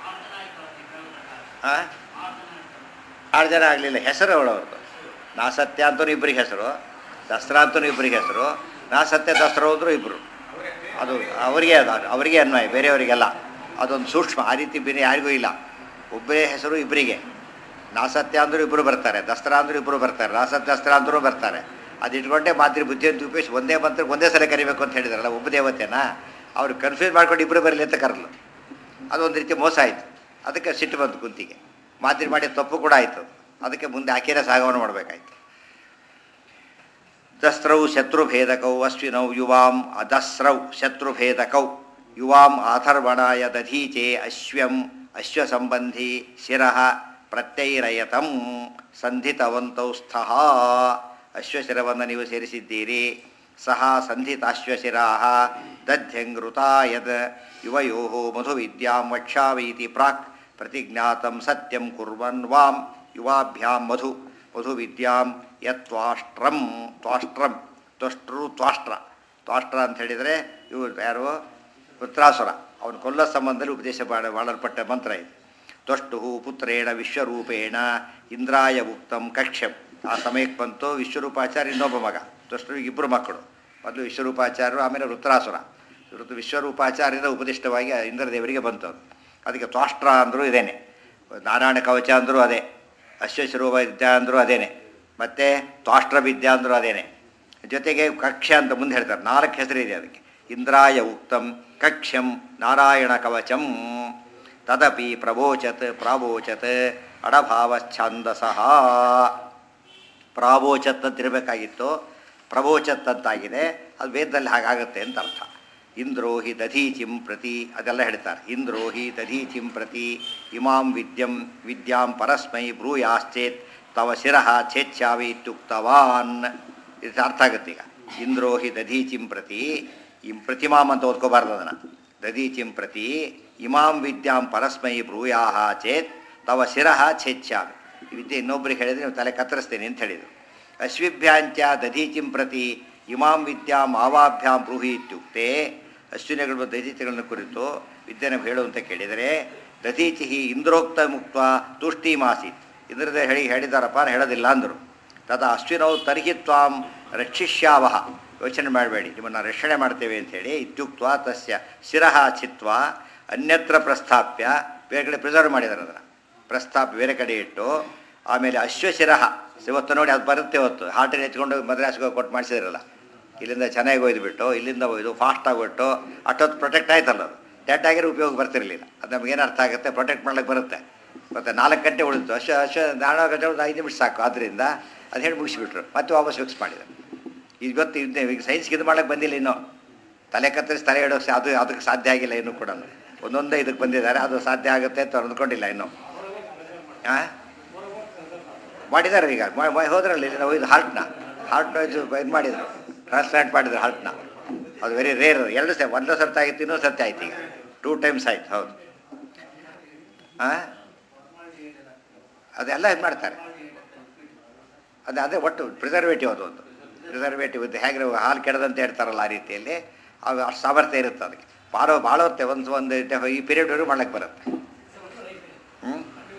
ಹಾಂ ಆರು ಜನ ಆಗಲಿಲ್ಲ ಹೆಸರು ಅವಳವ್ರದ್ದು ನಾಸತ್ಯ ಅಂತಲೂ ಇಬ್ಬರಿಗೆ ಹೆಸರು ದಸರಾ ಅಂತಲೂ ಇಬ್ಬರಿಗೆ ಹೆಸರು ನಾಸತ್ಯ ದಸರಾ ಹೋದ್ರು ಇಬ್ಬರು ಅದು ಅವರಿಗೆ ಅದು ಅವರಿಗೆ ಅನ್ವಯ ಬೇರೆಯವರಿಗೆಲ್ಲ ಅದೊಂದು ಸೂಕ್ಷ್ಮ ಆ ರೀತಿ ಬೇರೆ ಯಾರಿಗೂ ಇಲ್ಲ ಒಬ್ಬರೇ ಹೆಸರು ಇಬ್ಬರಿಗೆ ನಾಸತ್ಯ ಅಂದರೂ ಇಬ್ಬರು ಬರ್ತಾರೆ ದಸರಾ ಅಂದರೂ ಇಬ್ಬರು ಬರ್ತಾರೆ ನಾಸತ್ಯ ದಸರಾ ಅಂದರೂ ಬರ್ತಾರೆ ಅದು ಇಟ್ಕೊಂಡೆ ಮಾತೃ ಬುದ್ಧಿಯನ್ನು ಉಪಯೋಗಿಸಿ ಒಂದೇ ಮಂತ್ರ ಒಂದೇ ಸಲ ಕರಿಬೇಕು ಅಂತ ಹೇಳಿದಾರಲ್ಲ ಒಬ್ಬ ದೇವತೆನ ಅವ್ರು ಕನ್ಫ್ಯೂಸ್ ಮಾಡ್ಕೊಂಡು ಇಬ್ಬರು ಬರಲಿ ಅಂತ ಕರಲು ಅದೊಂದು ರೀತಿ ಮೋಸ ಆಯಿತು ಅದಕ್ಕೆ ಸಿಟ್ಟು ಬಂತು ಕುಂತಿಗೆ ಮಾತಿನ ಮಾಡಿ ತಪ್ಪು ಕೂಡ ಆಯಿತು ಅದಕ್ಕೆ ಮುಂದೆ ಆಕೆನೇ ಸಾಗವನ್ನು ಮಾಡಬೇಕಾಯ್ತು ದಸ್ರೌ ಶತ್ರುಭೇದಕೌ ಅಶ್ವಿನೌ ಯುವಾಂ ಅದಸ್ರೌ ಶತ್ರುಭೇದಕೌ ಯುವಾಂ ಆಥರ್ವಣಾಯ ದಧೀಚೆ ಅಶ್ವ್ಯಂ ಅಶ್ವಸಂಬಂಧಿ ಶಿರಃ ಪ್ರತ್ಯೈರಯತಂ ಸಂಧಿತವಂತೌ ಸ್ಥಃ ಅಶ್ವಶಿರವನ್ನು ನೀವು ಸೇರಿಸಿದ್ದೀರಿ ಸಹ ಸಂಧಿತಾಶ್ವಶಿರಾ ದಧ್ಯಂಗೃತಾ ಯದ್ ಯುವಯೋ ಮಧುವಿದ್ಯಾಂ ವಕ್ಷ್ಯಾವೀತಿ ಪ್ರಾಕ್ ಪ್ರತಿಜ್ಞಾತಂ ಸತ್ಯಂ ಕುರ್ವನ್ ವಾಂ ಯುವಾಭ್ಯಾಂ ಮಧು ಮಧುವಿದ್ಯಾಂ ಯತ್ವಾಷ್ಟ್ರಂ ತ್ವಾಷ್ಟ್ರಂ ತ್ವಷ್ಟ್ರು ತ್ವಾಷ್ಟ್ರ ತ್ವಾಷ್ಟ್ರ ಅಂತ ಹೇಳಿದರೆ ಇವು ಯಾರು ವೃತ್ರಾಸುರ ಅವನು ಕೊಲ್ಲ ಸಂಬಂಧದಲ್ಲಿ ಉಪದೇಶ ಮಾಡ ಮಾಡಲ್ಪಟ್ಟ ಮಂತ್ರ ಇದು ತ್ವಷ್ಟು ಪುತ್ರೇಣ ವಿಶ್ವರೂಪೇಣ ಇಂದ್ರಾಯ ಉಕ್ತಂ ಕಕ್ಷ್ಯಂ ಆ ಸಮಯಕ್ಕೆ ಬಂತು ವಿಶ್ವರೂಪಾಚಾರ್ಯ ಇನ್ನೊಬ್ಬ ಮಗ ತ್ವಷ್ಟರಿಗೆ ಇಬ್ಬರು ಮಕ್ಕಳು ಮೊದಲು ವಿಶ್ವರೂಪಾಚಾರ್ಯರು ಆಮೇಲೆ ವೃತ್ರಾಸುರ ಋತು ವಿಶ್ವರೂಪಾಚಾರ್ಯರ ಉಪದಿಷ್ಟವಾಗಿ ಇಂದ್ರದೇವರಿಗೆ ಬಂತು ಅದು ಅದಕ್ಕೆ ತ್ವಾಷ್ಟ್ರ ಅಂದರೂ ಇದೇನೆ ನಾರಾಯಣ ಕವಚ ಅಂದರೂ ಅದೇ ಅಶ್ವಶಿರೂಪ ವಿದ್ಯಾ ಅಂದರೂ ಅದೇನೆ ಮತ್ತು ತ್ವಾಷ್ಟ್ರ ವಿದ್ಯಾ ಅಂದರೂ ಅದೇನೆ ಜೊತೆಗೆ ಕಕ್ಷ ಅಂತ ಮುಂದೆ ಹೇಳ್ತಾರೆ ನಾಲ್ಕು ಹೆಸರಿದೆ ಅದಕ್ಕೆ ಇಂದ್ರಾಯ ಉಕ್ತಂ ಕಕ್ಷ್ಯಂ ನಾರಾಯಣ ಕವಚಂ ತದಪಿ ಪ್ರವೋಚತ್ ಪ್ರಾವೋಚತ್ ಅಡಭಾವಚ್ಛಂದಸಃ ಪ್ರಾವೋಚತ್ ಅಂತ ಇರಬೇಕಾಗಿತ್ತು ಪ್ರವೋಚತ್ ಅಂತಾಗಿದೆ ಅದು ವೇದದಲ್ಲಿ ಹಾಗಾಗುತ್ತೆ ಅಂತ ಅರ್ಥ ಇಂದ್ರೋ ಹಿ ದಧೀಚಿಂ ಪ್ರತಿ ಅದೆಲ್ಲ ಹೇಳ್ತಾರೆ ಇಂದ್ರೋ ಹಿ ದಧೀಚಿಂ ಪ್ರತಿ ಇಮಾಂ ವಿದ್ಯಂ ವಿದ್ಯಾಂ ಪರಸ್ಮೈ ಬ್ರೂಯಾಶ್ಚೇತ್ ತವ ಶಿರಃ ಛೇಚ್ಛಾವಿ ಇತ್ಯುಕ್ತವಾನ್ ಇದು ಅರ್ಥ ಆಗುತ್ತೆ ಈಗ ಇಂದ್ರೋ ಹಿ ದಧೀಚಿಂ ಪ್ರತಿ ಇಂ ಪ್ರತಿಮಾಮ್ ಅಂತ ಓದ್ಕೋಬಾರ್ದು ಅದನ್ನು ದಧೀಚಿಂ ಪ್ರತಿ ಇಮಾಂ ವಿದ್ಯಾಂ ಪರಸ್ಮೈ ಬ್ರೂಯಾಹ ಚೇತ್ ತವ ಶಿರಃ ಛೇಚ್ಛಾಮಿ ಈ ವಿದ್ಯೆ ಇನ್ನೊಬ್ರಿಗೆ ಹೇಳಿದ್ರೆ ನೀವು ತಲೆ ಕತ್ತರಿಸ್ತೇನೆ ಅಂತ ಹೇಳಿದರು ಅಶ್ವಿಭ್ಯಾಂಚ ದಧೀಚಿಂ ಪ್ರತಿ ಇಮಾಂ ವಿದ್ಯಾಂ ಆವಾಭ್ಯಾಂ ಬ್ರೂಹಿ ಇತ್ಯುಕ್ತೆ ಅಶ್ವಿನಿಗಳು ದಧೀಚಿಗಳನ್ನು ಕುರಿತು ವಿದ್ಯೆನ ಹೇಳು ಅಂತ ಕೇಳಿದರೆ ದಧೀಚಿ ಇಂದ್ರೋಕ್ತ ಮುಕ್ತ ತುಷ್ಟೀಮಾಸೀತ್ ಇಂದ್ರದ ಹೇಳಿ ಹೇಳಿದಾರಪ್ಪ ನಾನು ಹೇಳೋದಿಲ್ಲ ಅಂದರು ತದ ಅಶ್ವಿನೌ ತರ್ಹಿ ತ್ವಾಂ ರಕ್ಷಿಷ್ಯಾವಹ ಯೋಚನೆ ಮಾಡಬೇಡಿ ನಿಮ್ಮನ್ನು ರಕ್ಷಣೆ ಮಾಡ್ತೇವೆ ಅಂಥೇಳಿ ಇತ್ಯುಕ್ತ ತಸ್ಯ ಶಿರಃ ಚಿತ್ವ ಅನ್ಯತ್ರ ಪ್ರಸ್ಥಾಪ್ಯ ಬೇರೆ ಕಡೆ ಪ್ರಿಸರ್ವ್ ಮಾಡಿದ್ದಾರೆ ಅದನ್ನು ಪ್ರಸ್ತಾಪ ಬೇರೆ ಕಡೆ ಇಟ್ಟು ಆಮೇಲೆ ಅಶ್ವಶಿರಹ ಇವತ್ತು ನೋಡಿ ಅದು ಬರುತ್ತೆ ಹೊತ್ತು ಹಾರ್ಟಿಗೆ ಎತ್ಕೊಂಡು ಮದ್ರಾಸ್ಗೆ ಹೋಗಿ ಕೊಟ್ಟು ಮಾಡಿಸಿದ್ರಲ್ಲ ಇಲ್ಲಿಂದ ಚೆನ್ನಾಗಿ ಒಯ್ದುಬಿಟ್ಟು ಇಲ್ಲಿಂದ ಒಯ್ದು ಫಾಸ್ಟ್ ಆಗಿಬಿಟ್ಟು ಅಷ್ಟೊತ್ತು ಪ್ರೊಟೆಕ್ಟ್ ಆಯ್ತಲ್ಲ ಅದು ಡೆಡ್ ಆಗಿರೋ ಉಪಯೋಗ ಬರ್ತಿರಲಿಲ್ಲ ಅದು ನಮಗೇನು ಅರ್ಥ ಆಗುತ್ತೆ ಪ್ರೊಟೆಕ್ಟ್ ಮಾಡ್ಲಿಕ್ಕೆ ಬರುತ್ತೆ ಮತ್ತು ನಾಲ್ಕು ಗಂಟೆ ಉಳಿತು ಅಶ್ವ ಅಶ್ವ ನಾಲ್ಕು ಗಂಟೆ ಉಳಿದು ಐದು ನಿಮಿಷ ಸಾಕು ಆದ್ದರಿಂದ ಅದು ಹೇಳಿ ಮುಗಿಸ್ಬಿಟ್ರು ಮತ್ತೆ ವಾಪಸ್ ಫಿಕ್ಸ್ ಮಾಡಿದ್ರು ಇವತ್ತು ಇದೆ ಈಗ ಸೈನ್ಸ್ಗೆ ಇದು ಮಾಡೋಕ್ಕೆ ಬಂದಿಲ್ಲ ಇನ್ನೂ ತಲೆ ಕತ್ತರಿಸಿ ತಲೆ ಇಡೋಕೆ ಅದು ಅದಕ್ಕೆ ಸಾಧ್ಯ ಆಗಿಲ್ಲ ಇನ್ನೂ ಕೂಡ ಒಂದೊಂದೇ ಇದಕ್ಕೆ ಬಂದಿದ್ದಾರೆ ಅದು ಸಾಧ್ಯ ಆಗುತ್ತೆ ಅಂತ ಅವ್ರು ಅಂದ್ಕೊಂಡಿಲ್ಲ ಇನ್ನೂ ಹಾಂ ಮಾಡಿದ್ದಾರೆ ಈಗ ಮ- ಮ- ಹೋದ್ರಲ್ಲಿ ಇಲ್ಲಿ ನಾವು ಇದು ಹಾರ್ಟ್ನ ಹಾರ್ಟ್ನ ಇದು ಇದು ಮಾಡಿದರು ಟ್ರಾನ್ಸ್ಪ್ಲಾಂಟ್ ಮಾಡಿದ್ರು ಹಾರ್ಟ್ನ ಅದು ವೆರಿ ರೇರ್ ಎರಡು ಸೆ ಒಂದು ಸರ್ತಿ ಆಗಿತ್ತು ಇನ್ನೊಂದು ಸರ್ತಿ ಆಯ್ತು ಈಗ ಟೂ ಟೈಮ್ಸ್ ಆಯ್ತು ಹೌದು ಹಾಂ ಅದೆಲ್ಲ ಇದು ಮಾಡ್ತಾರೆ ಅದು ಅದೇ ಒಟ್ಟು ಪ್ರಿಸರ್ವೇಟಿವ್ ಅದು ಒಂದು ಪ್ರಿಸರ್ವೇಟಿವ್ ಇದು ಹೇಗೆ ಹಾಲು ಕೆಡದಂತ ಹೇಳ್ತಾರಲ್ಲ ಆ ರೀತಿಯಲ್ಲಿ ಅದು ಅಷ್ಟು ಸಾಮರ್ಥ್ಯ ಇರುತ್ತೆ ಅದಕ್ಕೆ ಭಾಳ ಭಾಳ ಹೊತ್ತೆ ಒಂದು ಒಂದು ಈ ಪೀರಿಯಡ್ವರೆಗೂ ಮಾಡ್ಲಿಕ್ಕೆ ಬರುತ್ತೆ ಹ್ಞೂ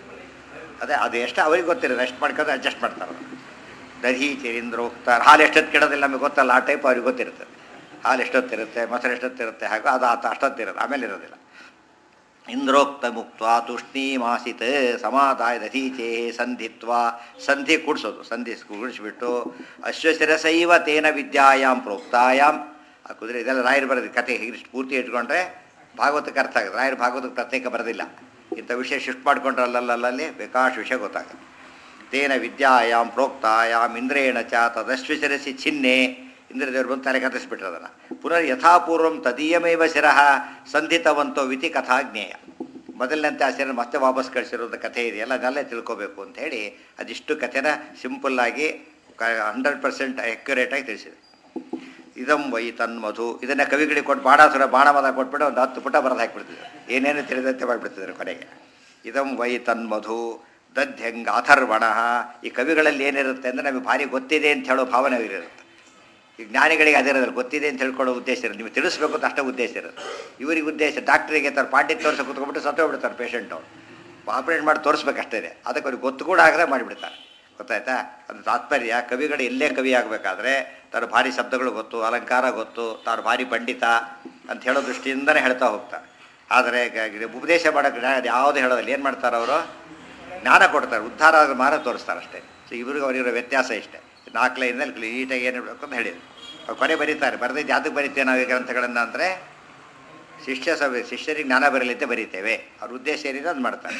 ಅದೇ ಅದು ಎಷ್ಟು ಅವ್ರಿಗೆ ಗೊತ್ತಿರೋದು ಎಷ್ಟು ಮಾಡ್ಕೊಂಡು ಅಡ್ಜಸ್ಟ್ ಮಾಡ್ತಾರೆ ದಹಿ ಚೇರಿಂದ್ರ ಹೋಗ್ತಾರೆ ಹಾಲು ಎಷ್ಟೊತ್ತು ಕೆಡೋದಿಲ್ಲ ನಮಗೆ ಗೊತ್ತಲ್ಲ ಆ ಟೈಪ್ ಅವ್ರಿಗೆ ಗೊತ್ತಿರುತ್ತೆ ಹಾಲು ಎಷ್ಟೊತ್ತಿರುತ್ತೆ ಮೊಸರು ಎಷ್ಟೊತ್ತಿರುತ್ತೆ ಹಾಗೂ ಅದು ಆತ ಅಷ್ಟೊತ್ತಿರೋದು ಆಮೇಲೆ ಇರೋದಿಲ್ಲ ಇಂದ್ರೋಕ್ತ ಮುಕ್ತ ತುಷ್ಣೀಮಾಸಿತ್ ಸಮಾದಾಯ ದಧೀಚೇ ಸಂಧಿತ್ವ ಸಂಧಿ ಕೂಡಿಸೋದು ಸಂಧಿ ಕೂಡಿಸ್ಬಿಟ್ಟು ಅಶ್ವಶಿರಸೈವ ತೇನ ವಿದ್ಯಾಯಾಮ್ ಪ್ರೋಕ್ತಾಯಾಮ್ ಆ ಕುದುರೆ ಇದೆಲ್ಲ ರಾಯರು ಬರೋದು ಕತೆ ಇಷ್ಟು ಪೂರ್ತಿ ಇಟ್ಕೊಂಡ್ರೆ ಭಾಗವತಕ್ಕೆ ಅರ್ಥ ಆಗುತ್ತೆ ರಾಯರು ಭಾಗವತಕ್ಕೆ ಪ್ರತ್ಯೇಕ ಬರೋದಿಲ್ಲ ಇಂಥ ವಿಷಯ ಶಿಫ್ಟ್ ಮಾಡ್ಕೊಂಡ್ರೆ ಅಲ್ಲಲ್ಲಲ್ಲಿ ಬೇಕಾಷ್ಟು ವಿಷಯ ಗೊತ್ತಾಗುತ್ತೆ ತೇನ ವಿದ್ಯಾಯಾಮ್ ಪ್ರೋಕ್ತಾಯಾಮ್ ಇಂದ್ರೇಣ ಚ ತದಶ್ವಶಿರಸಿ ಚಿಹ್ನೆ ಇಂದ್ರದೇವರು ಬಂದು ತಲೆ ಕತ್ತಿಸ್ಬಿಟ್ರು ಅದನ್ನು ಪುನರ್ ಯಥಾಪೂರ್ವಂ ತದೀಯಮೇವ ಶಿರಃ ಸಂಧಿತವಂತೋ ವಿತಿ ಕಥಾಜ್ಞೇಯ ಮೊದಲಿನಂತೆ ಆ ಶಿರ ಮತ್ತೆ ವಾಪಸ್ ಕಳಿಸಿರೋದು ಕಥೆ ಇದೆಯಲ್ಲ ಅದನ್ನೆಲ್ಲ ತಿಳ್ಕೊಬೇಕು ಅಂತ ಹೇಳಿ ಅದಿಷ್ಟು ಕಥೆನ ಸಿಂಪಲ್ಲಾಗಿ ಹಂಡ್ರೆಡ್ ಪರ್ಸೆಂಟ್ ಆ್ಯಕ್ಯುರೇಟಾಗಿ ತಿಳಿಸಿದೆ ಇದಂ ವೈ ತನ್ಮಧು ಇದನ್ನು ಕವಿಗಳಿಗೆ ಕೊಟ್ಟು ಬಾಣಾಸುರ ಬಾಣಮದ ಕೊಟ್ಬಿಟ್ಟು ಒಂದು ಹತ್ತು ಪುಟ ಬರೆದು ಹಾಕಿಬಿಡ್ತಿದ್ರು ಏನೇನು ತಿಳಿದಂತೆ ಮಾಡಿಬಿಡ್ತಿದ್ರು ಕೊನೆಗೆ ಇದಂ ವೈ ತನ್ಮಧು ದಧ್ಯಂಗ ಅಥರ್ವಣ ಈ ಕವಿಗಳಲ್ಲಿ ಏನಿರುತ್ತೆ ಅಂದರೆ ನಮಗೆ ಭಾರಿ ಗೊತ್ತಿದೆ ಅಂತ ಹೇಳೋ ಭಾವನೆ ಇರುತ್ತೆ ಈಗ ಜ್ಞಾನಿಗಳಿಗೆ ಅದಿರೋದಿಲ್ಲ ಗೊತ್ತಿದೆ ಅಂತ ಹೇಳ್ಕೊಳ್ಳೋ ಉದ್ದೇಶ ಇರೋದು ನೀವು ತಿಳಿಸ್ಬೇಕು ಅಂತ ಅಷ್ಟೇ ಉದ್ದೇಶ ಇರೋದು ಇವರಿಗೆ ಉದ್ದೇಶ ಡಾಕ್ಟ್ರಿಗೆ ತರ ಪಾಂಡಿತ್ ತೋರಿಸ ಕೂತ್ಕೊಂಡ್ಬಿಟ್ಟು ಸತ್ತೋಗ್ಬಿಡ್ತಾರೆ ಪೇಷಂಟು ಆಪ್ರೇಟ್ ಮಾಡಿ ತೋರಿಸ್ಬೇಕಷ್ಟೇ ಅದಕ್ಕೆ ಅವ್ರಿಗೆ ಗೊತ್ತು ಕೂಡ ಆಗದೆ ಮಾಡಿಬಿಡ್ತಾರೆ ಗೊತ್ತಾಯ್ತಾ ಅದು ತಾತ್ಪರ್ಯ ಕವಿಗಳು ಎಲ್ಲೇ ಕವಿ ಆಗಬೇಕಾದ್ರೆ ತಾನು ಭಾರಿ ಶಬ್ದಗಳು ಗೊತ್ತು ಅಲಂಕಾರ ಗೊತ್ತು ತಾನು ಭಾರಿ ಪಂಡಿತ ಅಂತ ಹೇಳೋ ದೃಷ್ಟಿಯಿಂದನೇ ಹೇಳ್ತಾ ಹೋಗ್ತಾರೆ ಆದರೆ ಗ- ಉಪದೇಶ ಮಾಡೋಕ್ಕೆ ಅದು ಯಾವುದು ಹೇಳೋದಿಲ್ಲ ಏನು ಮಾಡ್ತಾರೆ ಅವರು ಜ್ಞಾನ ಕೊಡ್ತಾರೆ ಉದ್ಧಾರ ಆಗ ಮಾರ ತೋರಿಸ್ತಾರೆ ಅಷ್ಟೇ ಸೊ ಇವ್ರಿಗೆ ಅವರಿರೋ ವ್ಯತ್ಯಾಸ ಇಷ್ಟೇ ನಾಲ್ಕು ಲೈನಲ್ಲಿ ನೀಟಾಗಿ ಏನು ಇರಬೇಕು ಅಂತ ಹೇಳಿದ್ರು ಅವ್ರು ಕೊನೆ ಬರೀತಾರೆ ಬರೆದಿದ್ದು ಯಾತಕ್ಕೆ ಬರೀತೇವೆ ನಾವು ಈ ಗ್ರಂಥಗಳನ್ನು ಅಂದರೆ ಶಿಷ್ಯ ಸಭೆ ಶಿಷ್ಯರಿಗೆ ಜ್ಞಾನ ಬರಲಿಕ್ಕೆ ಬರೀತೇವೆ ಅವ್ರ ಉದ್ದೇಶ ಏನಿದೆ ಅದು ಮಾಡ್ತಾರೆ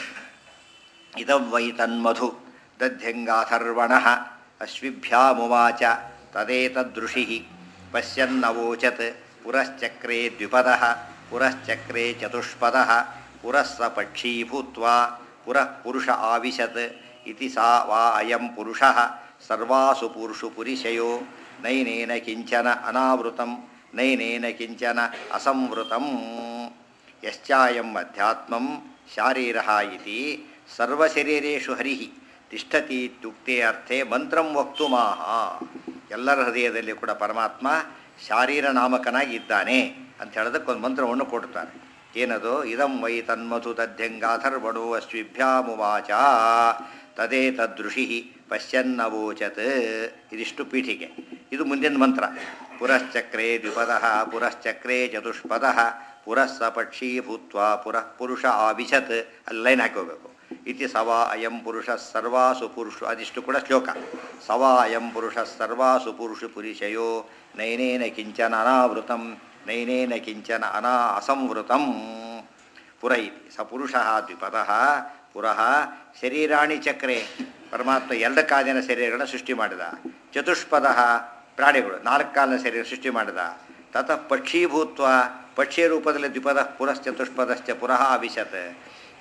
ಇದಂ ವೈ ತನ್ಮಧು ದಧ್ಯಂಗಾಥರ್ವಣ ಅಶ್ವಿಭ್ಯಾಮುವಾಚ ತದೇತದೃಷಿ ಪಶ್ಯನ್ನವೋಚತ್ ಪುರಶ್ಚಕ್ರೆ ದ್ವಿಪದ ಪುರಶ್ಚಕ್ರೆ ಚತುಷ್ಪದ ಪುರಸ್ಸ ಪಕ್ಷೀ ಭೂತ್ವಾ ಪುರಃ ಪುರುಷ ಆವಿಶತ್ ಇತಿ ಸಾ ವಾ ಅಯಂ ಪುರುಷಃ ಸರ್ವಾಸು ಪುರುಷು ಪುರಿಶಯೋ ನೈನೇನ ಕಿಂಚನ ಅನಾವೃತಂ ನೈನೇನ ಕಿಂಚನ ಅಸಂವೃತಂ ಯಶ್ಚಾಯಂ ಅಧ್ಯಾತ್ಮಂ ಶಾರೀರಃ ಇತಿ ಸರ್ವಶರೀರೇಷು ಹರಿಃ ತಿಷ್ಠತಿ ಇತ್ಯುಕ್ತೆ ಅರ್ಥೆ ಮಂತ್ರಂ ವಕ್ತುಮಾಹ ಎಲ್ಲರ ಹೃದಯದಲ್ಲಿ ಕೂಡ ಪರಮಾತ್ಮ ಶಾರೀರ ನಾಮಕನಾಗಿ ಇದ್ದಾನೆ ಅಂತ ಹೇಳೋದಕ್ಕೆ ಒಂದು ಮಂತ್ರವನ್ನು ಕೊಡ್ತಾರೆ ಏನದು ಇದಂ ವೈ ತನ್ಮಧು ತದ್ಯಂಗಾಥರ್ವಣೋ ಅಶ್ವಿಭ್ಯಾಮುವಾಚ ತದೇ ತದೃಷಿ ಪಶ್ಯನ್ನವೋಚತ್ ಇದಿಷ್ಟು ಪೀಠಿಗೆ ಇದು ಮುಂದಿನ ಮಂತ್ರ ಪುರಶ್ಚಕ್ರೆ ದ್ವಿಪದ ಪುರಶ್ಚಕ್ರೆ ಚತುಷ್ಪದ ಪುರಸ್ಸ ಪಕ್ಷೀ ಭೂತ್ವಾ ಪುರಃ ಪುರುಷ ಆವಿಶತ್ ಅಲ್ಲಿ ಲೈನ್ ಹಾಕೋಬೇಕು ಇತಿ ಸವಾ ಅಯಂ ಪುರುಷ ಸರ್ವಾಸು ಪುರುಷ ಅದಿಷ್ಟು ಕೂಡ ಶ್ಲೋಕ ಸವಾ ಅಯಂ ಪುರುಷ ಸರ್ವಾಸು ಪುರುಷು ಪುರುಷಯೋ ನೈನೇನ ಕಿಂಚನ ಅನಾವೃತಂ ನೈನೇನ ಕಿಂಚನ ಅನಾ ಅಸಂವೃತಂ ಪುರ ಇತಿ ಸ ಪುರುಷ ದ್ವಿಪದ ಪುರಃ ಶರೀರಾಣಿ ಚಕ್ರೆ ಪರಮಾತ್ಮ ಎರಡು ಕಾಲಿನ ಶರೀರಗಳನ್ನು ಸೃಷ್ಟಿ ಮಾಡಿದ ಚತುಷ್ಪದ ಪ್ರಾಣಿಗಳು ನಾಲ್ಕು ಕಾಲಿನ ಶರೀರ ಸೃಷ್ಟಿ ಮಾಡಿದ ತತಃ ಪಕ್ಷೀಭೂತ್ವ ಪಕ್ಷಿಯ ರೂಪದಲ್ಲಿ ದ್ವಿಪದ ಪುರಶ್ಚತುಷ್ಪದಶ್ಚ ಪುರಃ ಅವಿಶತ್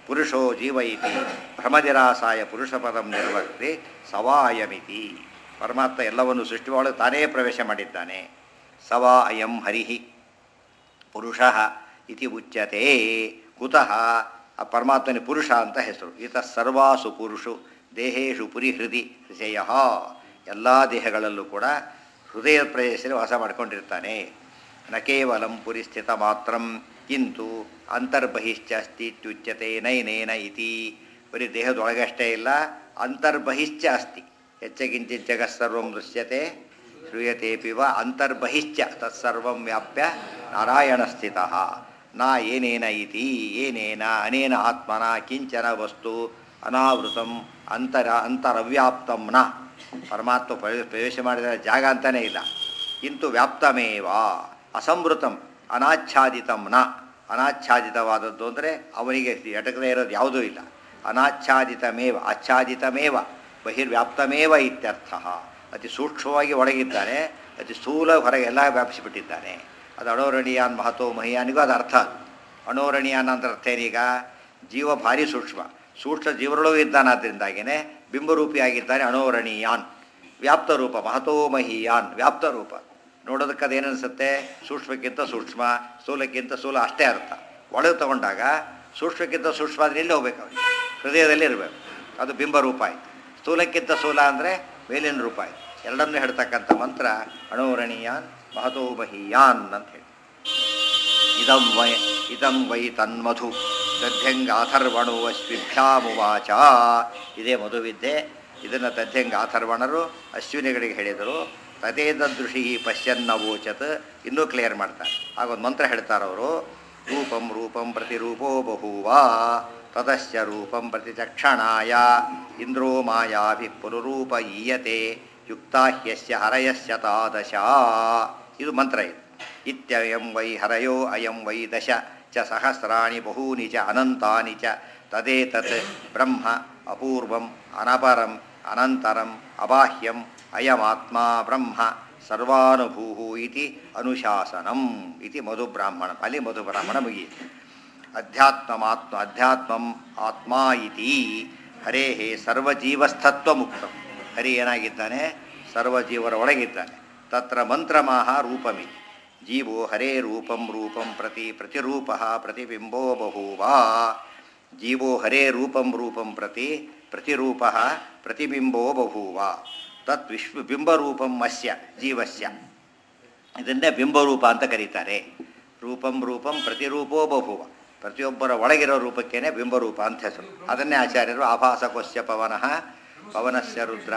ಪುರುಷೋ ಜೀವ ಇತಿ ಭ್ರಮದಿರಾಸಾಯ ಪುರುಷ ಪದಂ ನಿರ್ವರ್ತಿ ಸವಾಯಮಿತಿ ಪರಮಾತ್ಮ ಎಲ್ಲವನ್ನು ಸೃಷ್ಟಿ ಮಾಡಲು ತಾನೇ ಪ್ರವೇಶ ಮಾಡಿದ್ದಾನೆ ಸವಾ ಅಯಂ ಹರಿಹಿ ಪುರುಷ ಇತಿ ಉಚ್ಯತೆ ಕುತಃ ಆ ಪರಮಾತ್ಮನ ಪುರುಷ ಅಂತ ಹೆಸರು ಈತ ಸರ್ವಾಸು ಪುರುಷು ದೇಹೇಶು ಪುರಿ ಹೃದಯ ಹೃದಯ ಎಲ್ಲ ದೇಹಗಳಲ್ಲೂ ಕೂಡ ಹೃದಯ ಪ್ರದೇಶದಲ್ಲಿ ವಾಸ ಮಾಡ್ಕೊಂಡಿರ್ತಾನೆ ನ ಕೇವಲಂ ಪುರಿ ಸ್ಥಿತ ಮಾತ್ರ ಕಿಂತು ಅಂತರ್ಬಹಿಶ್ಚ ಅಸ್ತಿ ಇತ್ಯುಚ್ಯತೆ ನೈನೇನ ಇತಿ ಬರೀ ದೇಹದೊಳಗಷ್ಟೇ ಇಲ್ಲ ಅಂತರ್ಬಹಿಶ್ಚ ಅಸ್ತಿ ಹೆಚ್ಚಗಿಂಚಿತ್ ಜಗತ್ಸರ್ವಂ ದೃಶ್ಯತೆ ಶ್ರೂಯತೆಪಿ ವ ಅಂತರ್ಬಹಿಶ್ಚ ತತ್ಸರ್ವಂ ವ್ಯಾಪ್ಯ ನಾರಾಯಣ ಸ್ಥಿತಃ ನಾ ಏನೇನ ಇತಿ ಏನೇನ ಅನೇನ ಆತ್ಮನ ಕಿಂಚನ ವಸ್ತು ಅನಾವೃತಂ ಅಂತರ ಅಂತರವ್ಯಾಪ್ತಂ ನ ಪರಮಾತ್ಮ ಪ್ರವೇಶ ಪ್ರವೇಶ ಮಾಡಿದ ಜಾಗ ಅಂತಲೇ ಇಲ್ಲ ಇಂತು ವ್ಯಾಪ್ತಮೇವ ಅಸಂವೃತಂ ಅನಾಚ್ಛಾದಿತಂ ನ ಅನಾಚ್ಛಾದಿತವಾದದ್ದು ಅಂದರೆ ಅವನಿಗೆ ಎಟಕದೇ ಇರೋದು ಯಾವುದೂ ಇಲ್ಲ ಅನಾಚ್ಛಾದಿತಮೇವ ಆಚ್ಛಾದಿತಮೇವ ಬಹಿರ್ವ್ಯಾಪ್ತಮೇವ ಇತ್ಯರ್ಥ ಅತಿ ಸೂಕ್ಷ್ಮವಾಗಿ ಒಳಗಿದ್ದಾನೆ ಅತಿ ಸ್ಥೂಲ ಹೊರಗೆ ಎಲ್ಲ ವ್ಯಾಪಿಸಿಬಿಟ್ಟಿದ್ದಾನೆ ಅದು ಅಣೋರಣೀಯಾನ್ ಮಹತೋ ಮಹಿಯಾನಿಗೂ ಅದು ಅರ್ಥ ಅದು ಅಣೋರಣೀಯಾನ್ ಅಂತ ಅರ್ಥ ಏನೀಗ ಜೀವ ಭಾರಿ ಸೂಕ್ಷ್ಮ ಸೂಕ್ಷ್ಮ ಜೀವರೊಳಗೂ ಇದ್ದಾನಾದ್ದರಿಂದಾಗಿಯೇ ಬಿಂಬರೂಪಿಯಾಗಿದ್ದಾನೆ ಅಣೋರಣೀಯಾನ್ ವ್ಯಾಪ್ತ ರೂಪ ಮಹತೋ ಮಹಿಯಾನ್ ವ್ಯಾಪ್ತ ರೂಪ ನೋಡೋದಕ್ಕೆ ಅದೇನನ್ಸುತ್ತೆ ಸೂಕ್ಷ್ಮಕ್ಕಿಂತ ಸೂಕ್ಷ್ಮ ಸ್ಥೂಲಕ್ಕಿಂತ ಸ್ಥೂಲ ಅಷ್ಟೇ ಅರ್ಥ ಒಳಗೆ ತಗೊಂಡಾಗ ಸೂಕ್ಷ್ಮಕ್ಕಿಂತ ಸೂಕ್ಷ್ಮ ಆದರೆ ಎಲ್ಲಿ ಹೋಗ್ಬೇಕು ಅವನಿಗೆ ಹೃದಯದಲ್ಲಿ ಇರಬೇಕು ಅದು ಬಿಂಬರೂಪ ಆಯಿತು ಸ್ಥೂಲಕ್ಕಿಂತ ಸ್ಥೂಲ ಅಂದರೆ ಮೇಲಿನ ರೂಪ ಆಯಿತು ಎರಡನ್ನೂ ಹೇಳ್ತಕ್ಕಂಥ ಮಂತ್ರ ಅಣೋರಣೀಯಾನ್ ಮಹತೋ ಮಹಿಯಾನ್ ಅಂತ ಹೇಳಿ ಇದಂ ವೈ ಇದಂ ವೈ ತನ್ಮಧು ದಧ್ಯಂಗ ಅಥರ್ವಣು ಅಶ್ವಿಭ್ಯಾಮುವಾಚ ಇದೇ ಮಧುವಿದ್ಯೆ ಇದನ್ನು ತದ್ಯಂಗ ಅಥರ್ವಣರು ಅಶ್ವಿನಿಗಳಿಗೆ ಹೇಳಿದರು ತದೇದೃಷಿ ಪಶ್ಯನ್ನವೋಚತ್ ಇನ್ನೂ ಕ್ಲಿಯರ್ ಮಾಡ್ತಾರೆ ಆಗ ಒಂದು ಮಂತ್ರ ಹೇಳ್ತಾರೆ ಅವರು ರೂಪಂ ರೂಪಂ ಪ್ರತಿರೂಪೋ ಬಭೂವ ತತಶ್ಚ ರೂಪಂ ಪ್ರತಿಚಕ್ಷಣಾಯ ಇಂದ್ರೋ ಮಾಯಾಭಿ ಪುನರೂಪ ಈಯತೆ ಯುಕ್ತಾಹ್ಯಸ್ಯ ಹರಯಸ್ಯ ತಾದಶ ಇದು ಮಂತ್ರ ಇದು ಇತ್ಯಯಂ ವೈ ಹರಯೋ ಅಯಂ ವೈ ದಶ ಚ ಸಹಸ್ರಾಣಿ ಬಹೂನಿ ಚ ಅನಂತಾನಿ ಚ ತದೇತತ್ ಬ್ರಹ್ಮ ಅಪೂರ್ವಂ ಅನಪರಂ ಅನಂತರಂ ಅಬಾಹ್ಯಂ ಅಯಮಾತ್ಮ ಬ್ರಹ್ಮ ಸರ್ವಾನುಭೂ ಇತಿ ಅನುಶಾಸನಂ ಇತಿ ಮಧುಬ್ರಾಹ್ಮಣ ಅಲ್ಲಿ ಮಧುಬ್ರಾಹ್ಮಣ ಮುಗಿಯಿತು ಅಧ್ಯಾತ್ಮಮಾತ್ಮ ಅಧ್ಯಾತ್ಮಂ ಆತ್ಮ ಇತಿ ಹರೇ ಸರ್ವಜೀವಸ್ಥತ್ವ ಮುಕ್ತ ಹರಿ ಏನಾಗಿದ್ದಾನೆ ಸರ್ವಜೀವರ ಒಳಗಿದ್ದಾನೆ ತತ್ರ ಮಂತ್ರಮಾಹ ರೂಪಮಿ ಜೀವೋ ಹರೇ ರೂಪಂ ರೂಪಂ ಪ್ರತಿ ಪ್ರತಿರೂಪ ಪ್ರತಿಬಿಂಬೋ ಬಭೂವ ಜೀವೋ ಹರೇ ರೂಪಂ ರೂಪಂ ಪ್ರತಿ ಪ್ರತಿರೂಪ ಪ್ರತಿಬಿಂಬೋ ಬಭೂವ ತತ್ ವಿಶ್ವ ಬಿಂಬರೂಪಂ ಅಸ್ಯ ಜೀವಸ್ಯ ಇದನ್ನೇ ಬಿಂಬರೂಪ ಅಂತ ಕರೀತಾರೆ ರೂಪಂ ರೂಪಂ ಪ್ರತಿರೂಪೋ ಬಭುವ ಪ್ರತಿಯೊಬ್ಬರ ಒಳಗಿರೋ ರೂಪಕ್ಕೇನೆ ಬಿಂಬರೂಪ ಅಂತ ಹೆಸರು ಅದನ್ನೇ ಆಚಾರ್ಯರು ಆಭಾಸಕೋಸ್ಯ ಪವನಃ ಪವನಸ್ಯ ರುದ್ರ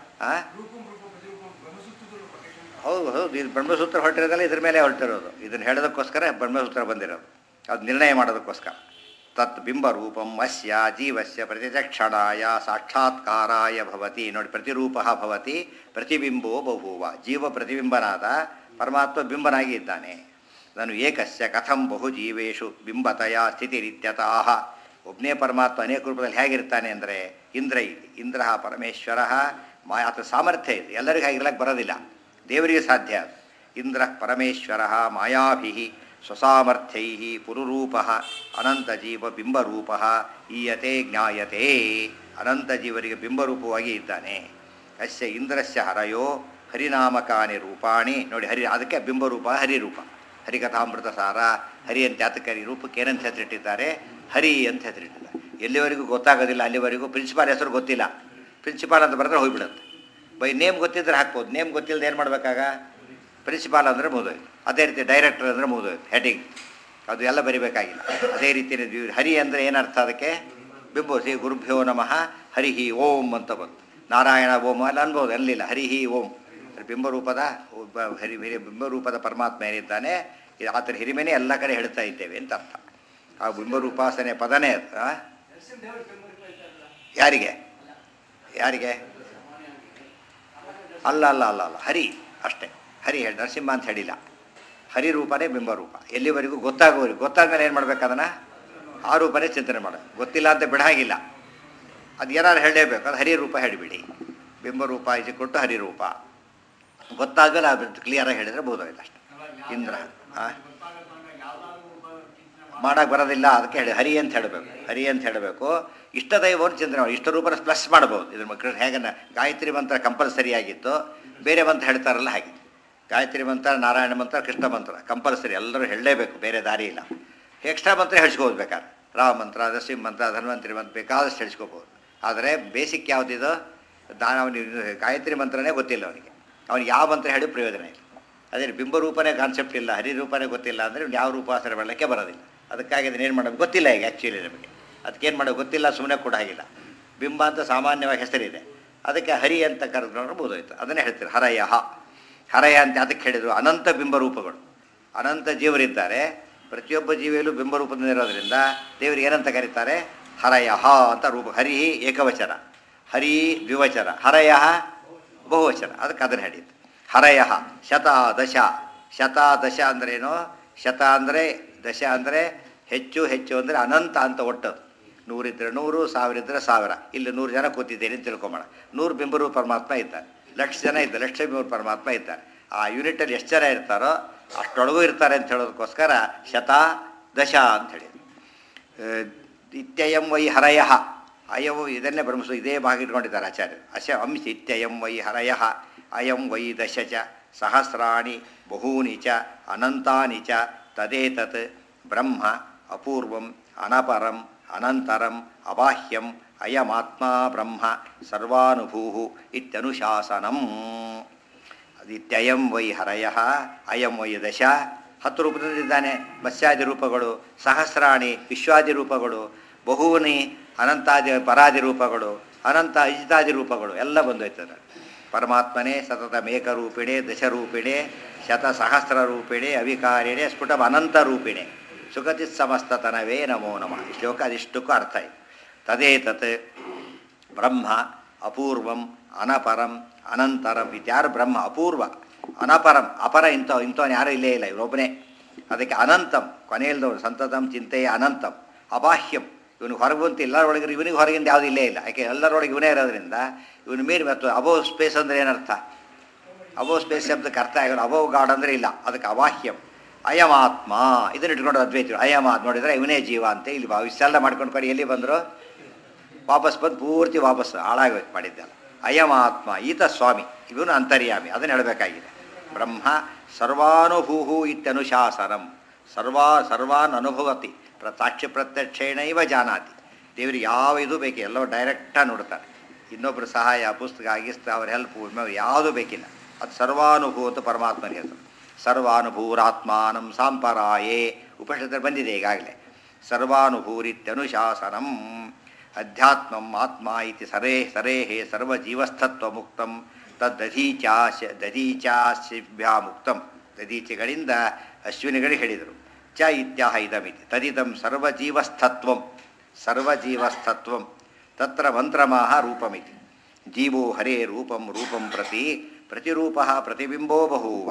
ಹೌದು ಹೌದು ಇದು ಬ್ರಹ್ಮಸೂತ್ರ ಹೊರಟಿರೋದಲ್ಲ ಇದ್ರ ಮೇಲೆ ಹೊರಟಿರೋದು ಇದನ್ನು ಹೇಳೋದಕ್ಕೋಸ್ಕರ ಬ್ರಹ್ಮಸೂತ್ರ ಬಂದಿರೋದು ಅದು ನಿರ್ಣಯ ಮಾಡೋದಕ್ಕೋಸ್ಕರ ತತ್ ಬಿಂಬರೂಪಂ ಅಸ್ಯ ಜೀವಸ್ಯ ಪ್ರತಿಚಕ್ಷಣಾಯ ಸಾಕ್ಷಾತ್ಕಾರಾಯ ಭವತಿ ನೋಡಿ ಪ್ರತಿರೂಪ ಭವತಿ ಪ್ರತಿಬಿಂಬೋ ಬಭೂವ ಜೀವ ಪ್ರತಿಬಿಂಬನಾದ ಪರಮಾತ್ಮ ಬಿಂಬನಾಗಿ ಇದ್ದಾನೆ ನಾನು ಏಕಸ್ಯ ಕಥಂ ಬಹು ಜೀವೇಶು ಬಿಂಬತಯ ಸ್ಥಿತಿರಿತ್ಯತಃ ಒಬ್ಬನೇ ಪರಮಾತ್ಮ ಅನೇಕ ರೂಪದಲ್ಲಿ ಹೇಗಿರ್ತಾನೆ ಅಂದರೆ ಇಂದ್ರ ಇದೆ ಇಂದ್ರ ಪರಮೇಶ್ವರ ಮಾ ಆತ ಸಾಮರ್ಥ್ಯ ಇದೆ ಎಲ್ಲರಿಗೂ ಹಾಗಿರ್ಲಕ್ಕೆ ಬರೋದಿಲ್ಲ ದೇವರಿಗೆ ಸಾಧ್ಯ ಅದು ಇಂದ್ರ ಪರಮೇಶ್ವರ ಮಾಯಾಭಿ ಸ್ವಸಾಮರ್ಥ್ಯೈ ಪುರುರೂಪ ಅನಂತಜೀವ ಬಿಂಬರೂಪ ಈಯತೆ ಜ್ಞಾಯತೆ ಅನಂತಜೀವರಿಗೆ ಬಿಂಬರೂಪವಾಗಿ ಇದ್ದಾನೆ ಅಸ್ಯ ಇಂದ್ರಸ್ಯ ಹರಯೋ ಹರಿನಾಮಕಾನಿ ರೂಪಾಣಿ ನೋಡಿ ಹರಿ ಅದಕ್ಕೆ ಬಿಂಬರೂಪ ಹರಿರೂಪ ಹರಿಕಥಾಮೃತ ಸಾರ ಹರಿ ಅಂತ ಯಾತಕ್ಕೆ ಹರಿ ರೂಪಕ್ಕೆ ಏನಂತ ಹೆಸರಿಟ್ಟಿದ್ದಾರೆ ಹರಿ ಅಂತ ಹೆಸರಿಟ್ಟಿದ್ದಾರೆ ಎಲ್ಲಿವರೆಗೂ ಗೊತ್ತಾಗೋದಿಲ್ಲ ಅಲ್ಲಿವರೆಗೂ ಪ್ರಿನ್ಸಿಪಾಲ್ ಹೆಸರು ಗೊತ್ತಿಲ್ಲ ಪ್ರಿನ್ಸಿಪಾಲ್ ಅಂತ ಬರೆದ್ರೆ ಹೋಗ್ಬಿಡುತ್ತೆ ಬೈ ನೇಮ್ ಗೊತ್ತಿದ್ರೆ ಹಾಕ್ಬೋದು ನೇಮ್ ಗೊತ್ತಿಲ್ಲದೆ ಏನು ಮಾಡಬೇಕಾಗ ಪ್ರಿನ್ಸಿಪಾಲ್ ಅಂದರೆ ಮುಗಿದೋಯ್ತು ಅದೇ ರೀತಿ ಡೈರೆಕ್ಟರ್ ಅಂದರೆ ಮುಗಿದೋಯ್ತು ಹೆಡಿಂಗ್ ಅದು ಎಲ್ಲ ಬರಿಬೇಕಾಗಿಲ್ಲ ಅದೇ ರೀತಿ ಹರಿ ಅಂದರೆ ಏನರ್ಥ ಅದಕ್ಕೆ ಬಿಂಬು ಶ್ರೀ ಗುರುಭ್ಯೋ ನಮಃ ಹರಿಹಿ ಓಂ ಅಂತ ಬಂತು ನಾರಾಯಣ ಓಂ ಅಲ್ಲಿ ಅನ್ಬೋದು ಅಲ್ಲಿಲ್ಲ ಹರಿಹಿ ಓಂ ಬಿಂಬರೂಪದ ಒಬ್ಬ ಹರಿ ಹಿರಿ ಬಿಂಬರೂಪದ ಪರಮಾತ್ಮ ಏನಿದ್ದಾನೆ ಇದು ಆತನ ಹಿರಿಮೆನೇ ಎಲ್ಲ ಕಡೆ ಹೇಳ್ತಾ ಇದ್ದೇವೆ ಅಂತ ಅರ್ಥ ಆ ಬಿಂಬರೂಪಾಸನೆ ಪದನೇ ಅದು ಆ? ಯಾರಿಗೆ ಯಾರಿಗೆ ಅಲ್ಲ ಅಲ್ಲ ಅಲ್ಲ ಅಲ್ಲ ಹರಿ ಅಷ್ಟೇ ಹರಿ ಹೇಳಿ ನರಸಿಂಹ ಅಂತ ಹೇಳಿಲ್ಲ ಹರಿ ರೂಪನೇ ಬಿಂಬರೂಪ ಎಲ್ಲಿವರೆಗೂ ಗೊತ್ತಾಗೋವರೆಗೂ ಗೊತ್ತಾದ್ಮೇಲೆ ಏನು ಮಾಡ್ಬೇಕು ಅದನ್ನು ಆ ರೂಪನೇ ಚಿಂತನೆ ಮಾಡೋದು ಗೊತ್ತಿಲ್ಲ ಅಂತ ಬಿಡಾಗಿಲ್ಲ ಅದು ಏನಾದ್ರು ಹೇಳಲೇಬೇಕು ಅದು ಹರಿ ರೂಪ ಹೇಳಿಬಿಡಿ ಬಿಂಬರೂಪ ಇಸಿ ಕೊಟ್ಟು ಹರಿರೂಪ ಗೊತ್ತಾದ್ಮೇಲೆ ಅದು ಕ್ಲಿಯರಾಗಿ ಹೇಳಿದರೆ ಬೋಧಾಯಿಲ್ಲ ಅಷ್ಟೆ ಇಂದ್ರ ಹಾಂ ಮಾಡಕ್ಕೆ ಬರೋದಿಲ್ಲ ಅದಕ್ಕೆ ಹೇಳಿ ಹರಿ ಅಂತ ಹೇಳಬೇಕು ಹರಿ ಅಂತ ಹೇಳಬೇಕು ಇಷ್ಟ ದೈವವನ್ನು ಚಿಂತನೆ ಮಾಡಿ ಇಷ್ಟ ರೂಪನ ಪ್ಲಸ್ ಮಾಡ್ಬೋದು ಇದ್ರ ಮಕ್ಕಳು ಹೇಗೆ ಗಾಯತ್ರಿ ಮಂತ್ರ ಕಂಪಲ್ಸರಿ ಆಗಿತ್ತು ಬೇರೆ ಮಂತ್ರ ಹೇಳ್ತಾರಲ್ಲ ಹಾಗೆ ಗಾಯತ್ರಿ ಮಂತ್ರ ನಾರಾಯಣ ಮಂತ್ರ ಕೃಷ್ಣ ಮಂತ್ರ ಕಂಪಲ್ಸರಿ ಎಲ್ಲರೂ ಹೇಳಲೇಬೇಕು ಬೇರೆ ದಾರಿ ಇಲ್ಲ ಎಕ್ಸ್ಟ್ರಾ ಮಂತ್ರ ಹೇಳ್ಸ್ಕೋಬೋದು ಬೇಕಾದ್ರೆ ರಾಮ ಮಂತ್ರ ನರಸಿಂಹ ಮಂತ್ರ ಧನ್ವಂತರಿ ಮಂತ್ರ ಬೇಕಾದಷ್ಟು ಹೇಳ್ಸ್ಕೋಬೋದು ಆದರೆ ಬೇಸಿಕ್ ಯಾವುದಿದು ದಾ ಅವನಿಗೆ ಗಾಯತ್ರಿ ಮಂತ್ರನೇ ಗೊತ್ತಿಲ್ಲ ಅವನಿಗೆ ಅವನಿಗೆ ಯಾವ ಮಂತ್ರ ಹೇಳಿ ಪ್ರಯೋಜನ ಇಲ್ಲ ಅದೇ ಬಿಂಬರೂಪನೇ ಕಾನ್ಸೆಪ್ಟ್ ಇಲ್ಲ ಹರಿರೂಪನೇ ಗೊತ್ತಿಲ್ಲ ಅಂದರೆ ಯಾವ ರೂಪಾಸನೆ ಮಾಡಲಿಕ್ಕೆ ಬರೋದಿಲ್ಲ ಅದಕ್ಕಾಗಿ ಅದನ್ನೇನು ಮಾಡೋದು ಗೊತ್ತಿಲ್ಲ ಈಗ ಆ್ಯಕ್ಚುಲಿ ನಮಗೆ ಅದಕ್ಕೇನು ಮಾಡೋದು ಗೊತ್ತಿಲ್ಲ ಸುಮ್ಮನೆ ಕೂಡ ಆಗಿಲ್ಲ ಬಿಂಬ ಅಂತ ಸಾಮಾನ್ಯವಾಗಿ ಹೆಸರಿದೆ ಅದಕ್ಕೆ ಹರಿ ಅಂತ ಕರೆದುಕೊಂಡ್ರೆ ಬೋಧೋಯ್ತು ಅದನ್ನೇ ಹೇಳ್ತಾರೆ ಹರಯಹ ಹರಯ ಅಂತ ಅದಕ್ಕೆ ಹೇಳಿದರು ಅನಂತ ಬಿಂಬರೂಪಗಳು ಅನಂತ ಜೀವರಿದ್ದಾರೆ ಪ್ರತಿಯೊಬ್ಬ ಜೀವಿಯಲ್ಲೂ ಬಿಂಬರೂಪದಿಂದ ಇರೋದ್ರಿಂದ ದೇವರಿಗೆ ಏನಂತ ಕರೀತಾರೆ ಹರಯಹ ಅಂತ ರೂಪ ಹರಿ ಏಕವಚನ ಹರಿ ದ್ವಿವಚನ ಹರಯಃ ಬಹುವಚನ ಅದಕ್ಕೆ ಅದನ್ನು ಹೇಳಿದ್ದು ಹರಯಃ ಶತ ದಶ ಶತ ದಶ ಅಂದ್ರೇನು ಶತ ಅಂದರೆ ದಶ ಅಂದರೆ ಹೆಚ್ಚು ಹೆಚ್ಚು ಅಂದರೆ ಅನಂತ ಅಂತ ಒಟ್ಟದು ನೂರಿದ್ರೆ ನೂರು ಸಾವಿರ ಇದ್ದರೆ ಸಾವಿರ ಇಲ್ಲಿ ನೂರು ಜನ ಕೂತಿದ್ದೀರಿ ಅಂತ ತಿಳ್ಕೊಂಬೋಣ ನೂರು ಬಿಂಬರು ಪರಮಾತ್ಮ ಇದ್ದಾರೆ ಲಕ್ಷ ಜನ ಇದ್ದಾರೆ ಲಕ್ಷ ಬಿಂಬರು ಪರಮಾತ್ಮ ಇದ್ದಾರೆ ಆ ಯೂನಿಟಲ್ಲಿ ಎಷ್ಟು ಜನ ಇರ್ತಾರೋ ಅಷ್ಟೊಳಗೂ ಇರ್ತಾರೆ ಅಂತ ಹೇಳೋದಕ್ಕೋಸ್ಕರ ಶತ ದಶ ಅಂತ ಹೇಳಿ ಇತ್ಯಯಂ ವೈ ಹರಯಃ ಅಯವು ಇದನ್ನೇ ಬ್ರಹ್ಮಸು ಇದೇ ಭಾಗ ಇಟ್ಕೊಂಡಿದ್ದಾರೆ ಆಚಾರ್ಯರು ಅಶ ಅಂಶ ಇತ್ಯಯಂ ವೈ ಹರಯಃ ಅಯಂ ವೈ ದಶ ಚ ಸಹಸ್ರಾಣಿ ಬಹೂನಿ ಚ ಅನಂತಾನಿ ಚ ತದೇತತ್ ಬ್ರಹ್ಮ ಅಪೂರ್ವಂ ಅನಪರಂ ಅನಂತರಂ ಅಬಾಹ್ಯಂ ಅಯಮಾತ್ಮ ಬ್ರಹ್ಮ ಸರ್ವಾನುಭೂ ಇತ್ಯನುಶಾಸನಂ ಅದಿತ್ಯಯಂ ವೈ ಹರಯಃ ಅಯಂ ವೈ ದಶ ಹತ್ತು ರೂಪದಿಂದಿದ್ದಾನೆ ಮತ್ಸ್ಯಾದಿ ರೂಪಗಳು ಸಹಸ್ರಾಣಿ ವಿಶ್ವಾದಿ ರೂಪಗಳು ಬಹೂನಿ ಅನಂತಾದಿ ಪರಾದಿ ರೂಪಗಳು ಅನಂತ ಅಜಿತಾದಿ ರೂಪಗಳು ಎಲ್ಲ ಬಂದೋಯ್ತದೆ ಪರಮಾತ್ಮನೇ ಸತತ ಮೇಕರೂಪಿಣೆ ದಶರೂಪಿಣೆ ಶತ ಸಹಸ್ರ ರೂಪಿಣೆ ಅವಿಕಾರಿಣೆ ಸ್ಫುಟಂ ಅನಂತ ರೂಪಿಣೆ ಸುಗತಿ ಸಮಸ್ತತನವೇ ನಮೋ ನಮಃ ಈ ಶ್ಲೋಕ ಅದಿಷ್ಟಕ್ಕೂ ಅರ್ಥ ಇದೆ ತದೇತತ್ ಬ್ರಹ್ಮ ಅಪೂರ್ವಂ ಅನಪರಂ ಅನಂತರಂ ಇತ್ಯಾರು ಬ್ರಹ್ಮ ಅಪೂರ್ವ ಅನಪರಂ ಅಪರ ಇಂಥ ಇಂಥವನು ಯಾರೂ ಇಲ್ಲೇ ಇಲ್ಲ ಇವನೊಬ್ಬನೇ ಅದಕ್ಕೆ ಅನಂತಂ ಕೊನೆಯಲ್ದವನು ಸಂತತಂ ಚಿಂತೆಯ ಅನಂತಂ ಅಬಾಹ್ಯಂ ಇವನು ಹೊರಗಂತ ಎಲ್ಲರೊಳಗೆ ಇವನಿಗೆ ಹೊರಗಿಂದ ಯಾವುದು ಇಲ್ಲೇ ಇಲ್ಲ ಯಾಕೆ ಎಲ್ಲರೊಳಗೆ ಇವನೇ ಇರೋದ್ರಿಂದ ಇವನು ಮೀರಿ ಮತ್ತು ಅಬೋವ್ ಸ್ಪೇಸ್ ಅಂದರೆ ಏನರ್ಥ ಅಬೋವ್ ಸ್ಪೇಸ್ ಶಬ್ದಕ್ಕೆ ಅರ್ಥ ಆಗೋದು ಅಬೋವ್ ಗಾಡ್ ಅಂದರೆ ಇಲ್ಲ ಅದಕ್ಕೆ ಅವಾಹ್ಯಂ ಅಯಮಾತ್ಮ ಇದನ್ನು ಇಟ್ಕೊಂಡು ಅದ್ವೈತರು ಅಯಮಾತ್ ನೋಡಿದರೆ ಇವನೇ ಜೀವ ಅಂತ ಇಲ್ಲಿ ಭಾವ ಇಷ್ಟೆಲ್ಲ ಮಾಡ್ಕೊಂಡು ಕೊಡಿ ಎಲ್ಲಿ ಬಂದರು ವಾಪಸ್ ಬಂದು ಪೂರ್ತಿ ವಾಪಸ್ ಹಾಳಾಗೋಯ್ತು ಮಾಡಿದ್ದಲ್ಲ ಅಯಮಾತ್ಮ ಈತ ಸ್ವಾಮಿ ಇವನು ಅಂತರ್ಯಾಮಿ ಅದನ್ನು ಹೇಳಬೇಕಾಗಿದೆ ಬ್ರಹ್ಮ ಸರ್ವಾನುಭೂಹು ಇತ್ಯನುಶಾಸನಂ ಸರ್ವಾ ಸರ್ವಾನ್ ಅನುಭವತಿ ಪ್ರ ಸಾಕ್ಷಿ ಪ್ರತ್ಯಕ್ಷೇಣೈವ ಜಾನಾತಿ ದೇವರಿಗೆ ಯಾವ ಇದು ಬೇಕು ಎಲ್ಲೋ ಡೈರೆಕ್ಟಾಗಿ ನೋಡ್ತಾರೆ ಇನ್ನೊಬ್ಬರು ಸಹಾಯ ಪುಸ್ತಕ ಆಗಿಸ್ತ ಅವ್ರ ಹೆಲ್ಪ್ ಯಾವುದೂ ಬೇಕಿಲ್ಲ ಅದು ಸರ್ವಾನುಭೂ ಅಂತ ಪರಮಾತ್ಮನಿಗೆ ಹೆಸರು ಸರ್ವಾನುಭೂರಾತ್ಮಾನಂ ಸಾಂಪರಾಯೇ ಉಪನಿಷತ್ತಲ್ಲಿ ಬಂದಿದೆ ಈಗಾಗಲೇ ಸರ್ವಾನುಭೂರಿತ್ಯನುಶಾಸನಂ ಅಧ್ಯಾತ್ಮಂ ಆತ್ಮ ಇತಿ ಸರೇ ಸರೇಹೇ ಸರ್ವಜೀವಸ್ಥತ್ವಮುಕ್ತಂ ತದ್ದಧೀಚಾಶ ದಧೀಚಾಶಿಭ್ಯಾಮುಕ್ತಂ ದಧೀಚೆಗಳಿಂದ ಅಶ್ವಿನಿಗಳಿಗೆ ಹೇಳಿದರು ಚ ಇತ್ಯಾಹ ಇದಮಿತಿ ತದಿದಂ ಸರ್ವಜೀವಸ್ಥತ್ವಂ ಸರ್ವಜೀವಸ್ಥತ್ವಂ ತತ್ರ ಮಂತ್ರಮಾಹ ರೂಪಮಿತಿ ಜೀವೋ ಹರೇ ರೂಪಂ ರೂಪಂ ಪ್ರತಿ ಪ್ರತಿರೂಪ ಪ್ರತಿಬಿಂಬೋ ಬಹೂವ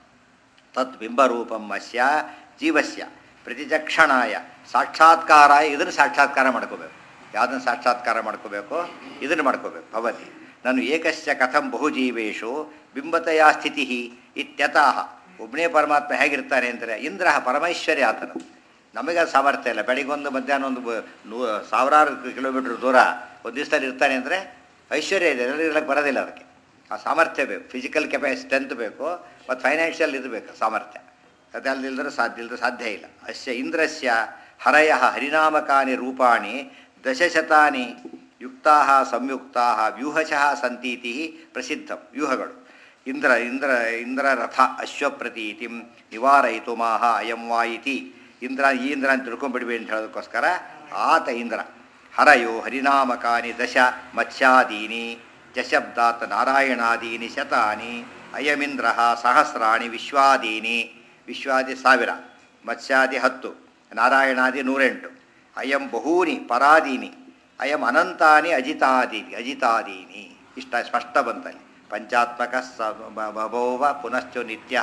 ತತ್ ಬಿಂಬರೂಪಂ ಅಸ್ಯ ಜೀವಸ್ಯ ಪ್ರತಿಚಕ್ಷಣಾಯ ಸಾಕ್ಷಾತ್ಕಾರಾಯ ಇದನ್ನು ಸಾಕ್ಷಾತ್ಕಾರ ಮಾಡ್ಕೋಬೇಕು ಯಾವುದನ್ನು ಸಾಕ್ಷಾತ್ಕಾರ ಮಾಡ್ಕೋಬೇಕು ಇದನ್ನು ಮಾಡ್ಕೋಬೇಕು ಭವತಿ ನಾನು ಏಕಸ್ಯ ಕಥಂ ಬಹುಜೀವೇಶು ಬಿಂಬತೆಯ ಸ್ಥಿತಿ ಇತ್ಯತಃ ಒಬ್ಬನೇ ಪರಮಾತ್ಮ ಹೇಗಿರ್ತಾನೆ ಅಂದರೆ ಇಂದ್ರ ಪರಮೈಶ್ವರ್ಯ ಆತನ ನಮಗೆ ಅದು ಸಾಮರ್ಥ್ಯ ಇಲ್ಲ ಬೆಳಿಗ್ಗೊಂದು ಮಧ್ಯಾಹ್ನ ಒಂದು ಬ- ನೂ ಸಾವಿರಾರು ಕಿಲೋಮೀಟ್ರ್ ದೂರ ಒಂದು ದಿವಸದಲ್ಲಿ ಇರ್ತಾನೆ ಅಂದರೆ ಐಶ್ವರ್ಯ ಇದೆ ಎಲ್ಲರೂ ಇರಕ್ಕೆ ಬರೋದಿಲ್ಲ ಅದಕ್ಕೆ ಆ ಸಾಮರ್ಥ್ಯ ಬೇಕು ಫಿಸಿಕಲ್ ಕೆಪಾಸಿಟಿ ಸ್ಟ್ರೆಂತ್ ಬೇಕು ಮತ್ತು ಫೈನಾನ್ಷಿಯಲ್ ಇದು ಬೇಕು ಸಾಮರ್ಥ್ಯ ಅದಲ್ಲದಿಲ್ಲದ್ರೆ ಸಾಧ್ಯ ಇಲ್ಲದ್ರೆ ಸಾಧ್ಯ ಇಲ್ಲ ಅಸ್ಯ ಇಂದ್ರಸ್ಯ ಹರಯ ಹರಿನಾಮಕಾನಿ ರೂಪಾಣಿ ದಶಶತಾನಿ ಯುಕ್ತಾ ಸಂಯುಕ್ತಾ ವ್ಯೂಹಶಃ ಸಂತೀತಿ ಪ್ರಸಿದ್ಧ ವ್ಯೂಹಗಳು ಇಂದ್ರ ಇಂದ್ರ ಇಂದ್ರರಥ ಅಶ್ವಪ್ರತೀತಿಂ ನಿವಾರಯಿತು ಮಾಹ ಅಯಂ ವಾ ಇತಿ ಇಂದ್ರ ಈ ಇಂದ್ರ ಅಂತ ತಿಳ್ಕೊಂಡ್ಬಿಡ್ವಿ ಅಂತ ಹೇಳೋದಕ್ಕೋಸ್ಕರ ಆತ ಇಂದ್ರ ಹರಯೋ ಹರಿನಾಮಕಾನಿ ದಶ ಮತ್ಸ್ಯಾದೀನಿ ಜಶಬ್ದಾತ್ ನಾರಾಯಣಾದೀನಿ ಶತಾನಿ ಅಯಮಿಂದ್ರ ಸಹಸ್ರಾಣಿ ವಿಶ್ವಾದೀನಿ ವಿಶ್ವಾದಿ ಸಾವಿರ ಮತ್ಸ್ಯಾದಿ ಹತ್ತು ನಾರಾಯಣಾದಿ ನೂರೆಂಟು ಅಯಂ ಬಹೂನಿ ಪರಾದೀನಿ ಅಯಂ ಅನಂತಾನಿ ಅಜಿತಾದೀನಿ ಅಜಿತಾದೀನಿ ಇಷ್ಟ ಸ್ಪಷ್ಟ ಬಂತಲ್ಲಿ ಪಂಚಾತ್ಮಕ ಸ ಬ- ಬಭೋವ ಪುನಶ್ಚ ನಿತ್ಯ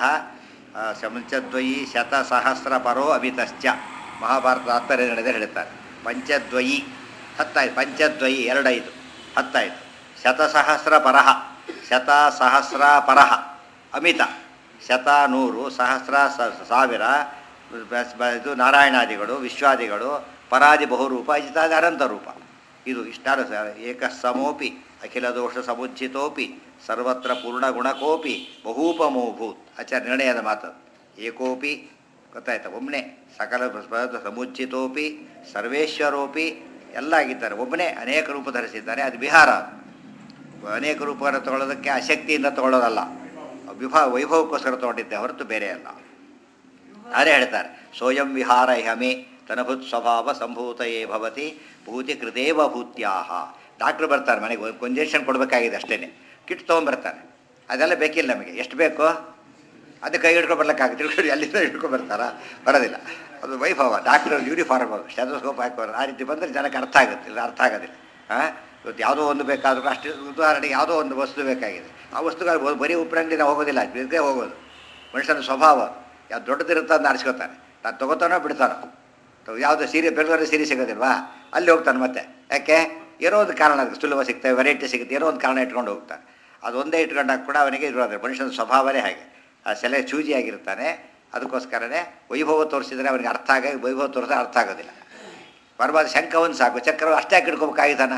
ಶಮಂಚದ್ವಯಿ ಶತಸಹಸ್ರ ಪರೋ ಅಮಿತಶ್ಚ ಮಹಾಭಾರತ ಆತ್ಮರ್ಯ ನಡೆದೇ ಹೇಳ್ತಾರೆ ಪಂಚದ್ವಯಿ ಹತ್ತಾಯ್ತು ಪಂಚದ್ವಯಿ ಎರಡೈದು ಹತ್ತಾಯ್ತು ಶತಸಹಸ್ರ ಪರಹ ಶತ ಸಹಸ್ರ ಪರಹ ಅಮಿತ ಶತ ನೂರು ಸಹಸ್ರ ಸ- ಸಾವಿರ ಬಸ್- ಬ- ಇದು ನಾರಾಯಣಾದಿಗಳು ವಿಶ್ವಾದಿಗಳು ಪರಾದಿ ಬಹುರೂಪ ಇತ್ಯಾದಿ ಅನಂತ ರೂಪ ಇದು ಇಷ್ಟಾರು ಏಕ ಸಮೋಪಿ ಅಖಿಲ ದೋಷ ಸಮುಜ್ಜಿತೋಪಿ ಸರ್ವತ್ರ ಪೂರ್ಣ ಗುಣಕೋಪಿ ಬಹೂಪಮೋಭೂತ್ ಆಚಾರ್ಯ ನಿರ್ಣಯದ ಮಾತು ಏಕೋಪಿ ಗೊತ್ತಾಯ್ತಾ ಒಮ್ಮನೆ ಸಕಲ ಸ್ವ- ಸಮುಜ್ಜಿತೋಪಿ ಸರ್ವೇಶ್ವರೋಪಿ ಎಲ್ಲ ಆಗಿದ್ದಾರೆ ಒಬ್ಬನೇ ಅನೇಕ ರೂಪ ಧರಿಸಿದ್ದಾರೆ ಅದು ವಿಹಾರ ಅನೇಕ ರೂಪವನ್ನು ತಗೊಳ್ಳೋದಕ್ಕೆ ಅಶಕ್ತಿಯಿಂದ ತಗೊಳ್ಳೋದಲ್ಲ ವಿಭಾ ವೈಭವಕ್ಕೋಸ್ಕರ ತಗೊಂಡಿದ್ದೆ ಹೊರತು ಬೇರೆ ಅಲ್ಲ ಅದೇ ಹೇಳ್ತಾರೆ ಸೋಯಂ ವಿಹಾರ ಹಮೆ ತನಭುತ್ ಸ್ವಭಾವ ಸಂಭೂತಯೇ ಭವತಿ ಭೂತಿ ಕೃತೇವ ಭೂತ್ಯಾಹ ಡಾಕ್ಟ್ರು ಬರ್ತಾರೆ ಮನೆಗೆ ಒಂದು ಇಂಜೆಕ್ಷನ್ ಕೊಡಬೇಕಾಗಿದೆ ಅಷ್ಟೇ ಕಿಟ್ ತೊಗೊಂಬರ್ತಾರೆ ಅದೆಲ್ಲ ಬೇಕಿಲ್ಲ ನಮಗೆ ಎಷ್ಟು ಬೇಕು ಅದು ಕೈ ಹಿಡ್ಕೊಂಡು ಬರ್ಲಿಕ್ಕಾಗುತ್ತೆ ತಿಳ್ಕೊಂಡು ಅಲ್ಲಿಂದ ಹಿಡ್ಕೊಂಡು ಬರ್ತಾರ ಬರೋದಿಲ್ಲ ಅದು ವೈಭವ ಡಾಕ್ಟರ್ ಯೂನಿಫಾರ್ಮ್ ಅದು ಸ್ಟೆಥೋಸ್ಕೋಪ್ ಹಾಕೋರು ಆ ರೀತಿ ಬಂದರೆ ಜನಕ್ಕೆ ಅರ್ಥ ಆಗುತ್ತೆ ಇಲ್ಲ ಅರ್ಥ ಆಗೋದಿಲ್ಲ ಹಾಂ ಇವತ್ತು ಯಾವುದೋ ಒಂದು ಬೇಕಾದರೂ ಅಷ್ಟು ಉದಾಹರಣೆಗೆ ಯಾವುದೋ ಒಂದು ವಸ್ತು ಬೇಕಾಗಿದೆ ಆ ವಸ್ತುಗಳು ಬರೀ ಉಪ್ಪಿನಂಗಡಿ ನಾವು ಹೋಗೋದಿಲ್ಲ ಬಿದ್ದೇ ಹೋಗೋದು ಮನುಷ್ಯನ ಸ್ವಭಾವ ಯಾವ್ದು ದೊಡ್ಡದಿರುತ್ತೆ ಅಂತ ಆರಿಸ್ಕೋತಾನೆ ನಾನು ತೊಗೋತಾನೋ ಬಿಡ್ತಾನೋ ತ- ಯಾವುದೋ ಸೀರೆ ಬೆಳಗಾವಿ ಸೀರೆ ಸಿಗೋದಿಲ್ವಾ ಅಲ್ಲಿ ಹೋಗ್ತಾನೆ ಮತ್ತೆ ಯಾಕೆ ಏನೋ ಒಂದು ಕಾರಣ ಅದಕ್ಕೆ ಸುಲಭ ಸಿಗ್ತವೆ ವೆರೈಟಿ ಸಿಗುತ್ತೆ ಏನೋ ಒಂದು ಕಾರಣ ಇಟ್ಕೊಂಡು ಹೋಗ್ತಾನೆ ಅದು ಒಂದೇ ಇಟ್ಕೊಂಡಾಗ ಕೂಡ ಅವನಿಗೆ ಇರೋದ್ರೆ ಮನುಷ್ಯನ ಸ್ವಭಾವನೇ ಹಾಗೆ ಆ ಸೆಲೆ ಚೂಜಿಯಾಗಿರ್ತಾನೆ ಅದಕ್ಕೋಸ್ಕರನೇ ವೈಭವ ತೋರಿಸಿದ್ರೆ ಅವನಿಗೆ ಅರ್ಥ ಆಗ ವೈಭವ ತೋರಿಸಿದ್ರೆ ಅರ್ಥ ಆಗೋದಿಲ್ಲ ಬರಬಾದ ಶಂಕ ಒಂದು ಸಾಕು ಚಕ್ರ ಅಷ್ಟೇ ಹಾಕಿ ಇಟ್ಕೋಬೇಕಾಗಿದ್ದಾನ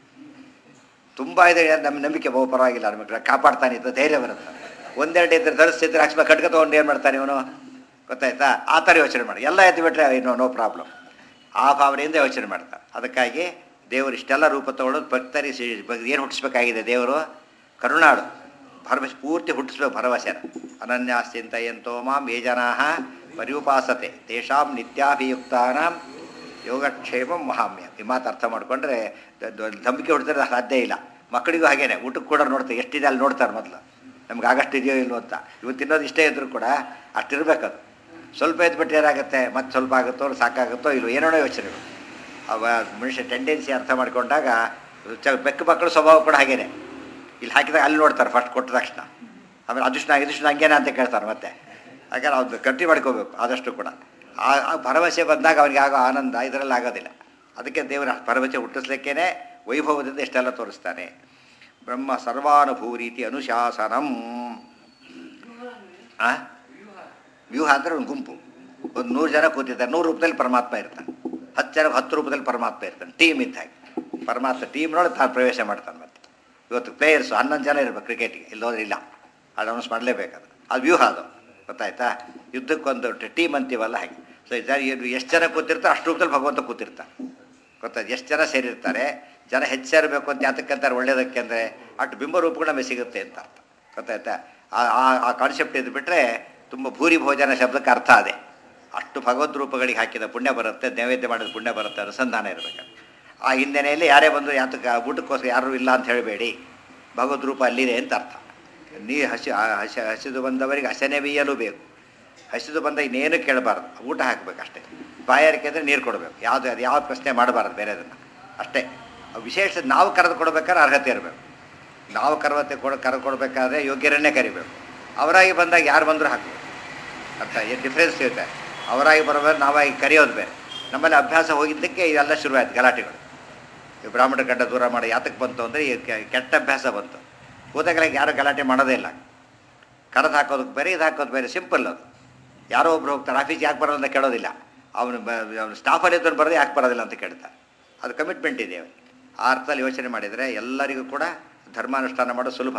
ತುಂಬ ಇದೆ ನಮ್ಮ ನಂಬಿಕೆ ಬಹು ಪರವಾಗಿಲ್ಲ ನಮಗೆ ಕಾಪಾಡ್ತಾನೆ ಇದ್ದ ಧೈರ್ಯ ಬರುತ್ತೆ ಒಂದೆರಡು ಇದ್ರೆ ಧರಿಸ್ತಿದ್ರೆ ಅಕ್ಷಮ ಕಟ್ಕ ತೊಗೊಂಡು ಏನು ಮಾಡ್ತಾನೆ ಇವನು ಗೊತ್ತಾಯ್ತಾ ಆ ಥರ ಯೋಚನೆ ಮಾಡಿ ಎಲ್ಲ ಎದ್ದು ಬಿಟ್ಟರೆ ಇನ್ನೂ ನೋ ಪ್ರಾಬ್ಲಮ್ ಆ ಭಾವನೆಯಿಂದ ಯೋಚನೆ ಮಾಡ್ತಾರೆ ಅದಕ್ಕಾಗಿ ದೇವರು ಇಷ್ಟೆಲ್ಲ ರೂಪ ತಗೊಳ್ಳೋದು ಭಕ್ತರಿಗೆ ಏನು ಹುಟ್ಟಿಸ್ಬೇಕಾಗಿದೆ ದೇವರು ಕರುಣಾಡು ಭರವಸೆ ಪೂರ್ತಿ ಹುಟ್ಟಿಸ್ಬೇಕು ಭರವಸೆನ ಅನನ್ಯಾಸ್ತಿಂತಯಂತೋ ಮಾಂ ಯೇ ಜನಾ ಪರ್ಯುಪಾಸತೆ ತೇಷಾಂ ನಿತ್ಯಾಭಿಯುಕ್ತಾನಾಂ ಯೋಗಕ್ಷೇಮಂ ಮಹಾಮ್ಯ ಈ ಮಾತು ಅರ್ಥ ಮಾಡಿಕೊಂಡ್ರೆ ನಂಬಿಕೆ ಹೊಡ್ತಾರೆ ಸಾಧ್ಯ ಇಲ್ಲ ಮಕ್ಕಳಿಗೂ ಹಾಗೇನೆ ಊಟಕ್ಕೆ ಕೂಡ ನೋಡ್ತಾರೆ ಎಷ್ಟಿದೆ ಅಲ್ಲಿ ನೋಡ್ತಾರೆ ಮೊದಲು ನಮ್ಗೆ ಆಗಷ್ಟು ಇದೆಯೋ ಇಲ್ವೋ ಅಂತ ಇವತ್ತು ತಿನ್ನೋದು ಇಷ್ಟೇ ಇದ್ರೂ ಕೂಡ ಅಷ್ಟಿರ್ಬೇಕದು ಸ್ವಲ್ಪ ಎದ್ಬಿಟ್ಟು ಏನಾಗುತ್ತೆ ಮತ್ತೆ ಸ್ವಲ್ಪ ಆಗುತ್ತೋ ಸಾಕಾಗುತ್ತೋ ಇಲ್ವೋ ಏನೇನೋ ಯೋಚನೆಗಳು ಅವ ಮನುಷ್ಯ ಟೆಂಡೆನ್ಸಿ ಅರ್ಥ ಮಾಡ್ಕೊಂಡಾಗ ಚ ಬೆಕ್ಕು ಮಕ್ಕಳು ಸ್ವಭಾವ ಕೂಡ ಹಾಗೇನೆ ಇಲ್ಲಿ ಹಾಕಿದಾಗ ಅಲ್ಲಿ ನೋಡ್ತಾರೆ ಫಸ್ಟ್ ಕೊಟ್ಟ ತಕ್ಷಣ ಆಮೇಲೆ ಅದಿಷ್ಟು ಇದಿಷ್ಟು ಹಂಗೇನ ಅಂತ ಕೇಳ್ತಾರೆ ಮತ್ತೆ ಯಾಕಂದ್ರೆ ಅದು ಗಟ್ಟಿ ಮಾಡ್ಕೋಬೇಕು ಆದಷ್ಟು ಕೂಡ ಆ ಆ ಭರವಸೆ ಬಂದಾಗ ಅವನಿಗೆ ಆಗೋ ಆನಂದ ಇದರಲ್ಲಿ ಆಗೋದಿಲ್ಲ ಅದಕ್ಕೆ ದೇವರ ಭರವಸೆ ಹುಟ್ಟಿಸ್ಲಿಕ್ಕೇ ವೈಭವದಿಂದ ಇಷ್ಟೆಲ್ಲ ತೋರಿಸ್ತಾನೆ ಬ್ರಹ್ಮ ಸರ್ವಾನುಭೂರೀತಿ ಅನುಶಾಸನಂ ಆ ವ್ಯೂಹ ಅಂದರೆ ಒಂದು ಗುಂಪು ಒಂದು ನೂರು ಜನ ಕೂತಿರ್ತಾರೆ ನೂರು ರೂಪದಲ್ಲಿ ಪರಮಾತ್ಮ ಇರ್ತಾನೆ ಹತ್ತು ಜನ ಹತ್ತು ರೂಪದಲ್ಲಿ ಪರಮಾತ್ಮ ಇರ್ತಾನೆ ಟೀಮ್ ಇದ್ದ ಹಾಗೆ ಪರಮಾತ್ಮ ಟೀಮ್ನೊಳಗೆ ತಾನು ಪ್ರವೇಶ ಮಾಡ್ತಾನೆ ಮತ್ತೆ ಇವತ್ತು ಪ್ಲೇಯರ್ಸು ಹನ್ನೊಂದು ಜನ ಇರ್ಬೇಕು ಕ್ರಿಕೆಟಿಗೆ ಇಲ್ಲೋದ್ರೆ ಇಲ್ಲ ಅದು ಅನೌನ್ಸ್ ಮಾಡಲೇಬೇಕದು ಅದು ವ್ಯೂಹ ಅದು ಗೊತ್ತಾಯ್ತಾ ಯುದ್ಧಕ್ಕೊಂದು ಟೀಮ್ ಅಂತೀವಲ್ಲ ಹಾಗೆ ಸೊ ಇದು ಎಷ್ಟು ಜನ ಕೂತಿರ್ತಾರೆ ಅಷ್ಟು ರೂಪದಲ್ಲಿ ಭಗವಂತ ಕೂತಿರ್ತಾನೆ ಗೊತ್ತಾಯ್ತು ಎಷ್ಟು ಜನ ಸೇರಿರ್ತಾರೆ ಜನ ಹೆಚ್ಚು ಸೇರಬೇಕು ಅಂತ ಯಾತಕ್ಕಂತಾರೆ ಒಳ್ಳೇದಕ್ಕೆ ಅಂದರೆ ಅಷ್ಟು ಬಿಂಬ ರೂಪಗಳು ನಮಗೆ ಸಿಗುತ್ತೆ ಅಂತ ಅರ್ಥ ಗೊತ್ತಾಯ್ತಾ ಆ- ಆ- ಆ ಕಾನ್ಸೆಪ್ಟ್ ಇದು ಬಿಟ್ಟರೆ ತುಂಬ ಭೂರಿ ಭೋಜನ ಶಬ್ದಕ್ಕೆ ಅರ್ಥ ಅದೇ ಅಷ್ಟು ಭಗವದ್ ರೂಪಗಳಿಗೆ ಹಾಕಿದ ಪುಣ್ಯ ಬರುತ್ತೆ ನೈವೇದ್ಯ ಮಾಡಿದ ಪುಣ್ಯ ಬರುತ್ತೆ ಅನುಸಂಧಾನ ಇರಬೇಕು ಆ ಹಿನ್ನೆಲೆಯಲ್ಲಿ ಯಾರೇ ಬಂದು ಯಾತಕ್ಕೆ ಊಟಕ್ಕೋಸ್ಕರ ಯಾರೂ ಇಲ್ಲ ಅಂತ ಹೇಳಬೇಡಿ ಭಗವದ್ ರೂಪ ಅಲ್ಲಿದೆ ಅಂತ ಅರ್ಥ ನೀ ಹಸಿ ಆ- ಹಸಿ ಹಸಿದು ಬಂದವರಿಗೆ ಹಸನೆ ಬೀಯಲು ಬೇಕು ಹಸಿದು ಬಂದ ಇನ್ನೇನು ಕೇಳಬಾರ್ದು ಊಟ ಹಾಕಬೇಕು ಅಷ್ಟೇ ಬಾಯಾರಿಕೆ ಅಂದರೆ ನೀರು ಕೊಡಬೇಕು ಯಾವುದು ಅದು ಯಾವ ಪ್ರಶ್ನೆ ಮಾಡಬಾರ್ದು ಬೇರೆದನ್ನು ಅಷ್ಟೇ ಆ ವಿಶೇಷ ನಾವು ಕರೆದು ಕೊಡ್ಬೇಕಾದ್ರೆ ಅರ್ಹತೆ ಇರಬೇಕು ನಾವು ಕರವತ್ತೆ ಕೊಡ ಕರೆದು ಕೊಡಬೇಕಾದ್ರೆ ಯೋಗ್ಯರನ್ನೇ ಕರಿಬೇಕು ಅವರಾಗಿ ಬಂದಾಗ ಯಾರು ಬಂದರೂ ಹಾಕಬೇಕು ಅರ್ಥ ಏನು ಡಿಫ್ರೆನ್ಸ್ ಇರುತ್ತೆ ಅವರಾಗಿ ಬರೋದ್ರೆ ನಾವಾಗಿ ಕರೆಯೋದು ಬೇರೆ ನಮ್ಮಲ್ಲಿ ಅಭ್ಯಾಸ ಹೋಗಿದ್ದಕ್ಕೆ ಇವೆಲ್ಲ ಶುರುವಾಯ್ತು ಗಲಾಟೆಗಳು ಈ ಬ್ರಾಹ್ಮಣ ಗಡ್ಡ ದೂರ ಮಾಡಿ ಯಾತಕ್ಕೆ ಬಂತು ಅಂದರೆ ಈ ಕೆ- ಕೆಟ್ಟ ಅಭ್ಯಾಸ ಬಂತು ಹೋದಾಗಲೇ ಯಾರು ಗಲಾಟೆ ಮಾಡೋದೇ ಇಲ್ಲ ಕರೆದು ಹಾಕೋದಕ್ಕೆ ಬೇರೆ ಇದು ಹಾಕೋದು ಬೇರೆ ಸಿಂಪಲ್ ಅದು ಯಾರೋ ಒಬ್ರು ಹೋಗ್ತಾರೆ ಆಫೀಸ್ ಯಾಕೆ ಬರೋಲ್ಲ ಅಂತ ಕೇಳೋದಿಲ್ಲ ಅವನು ಅವನು ಸ್ಟಾಫಲ್ಲಿ ಇದ್ದವ್ರು ಬರೋದು ಯಾಕೆ ಬರೋದಿಲ್ಲ ಅಂತ ಕೇಳ್ತಾರೆ ಅದು ಕಮಿಟ್ಮೆಂಟ್ ಇದೆ ಅವನಿಗೆ ಆ ಅರ್ಥದಲ್ಲಿ ಯೋಚನೆ ಮಾಡಿದರೆ ಎಲ್ಲರಿಗೂ ಕೂಡ ಧರ್ಮಾನುಷ್ಠಾನ ಮಾಡೋದು ಸುಲಭ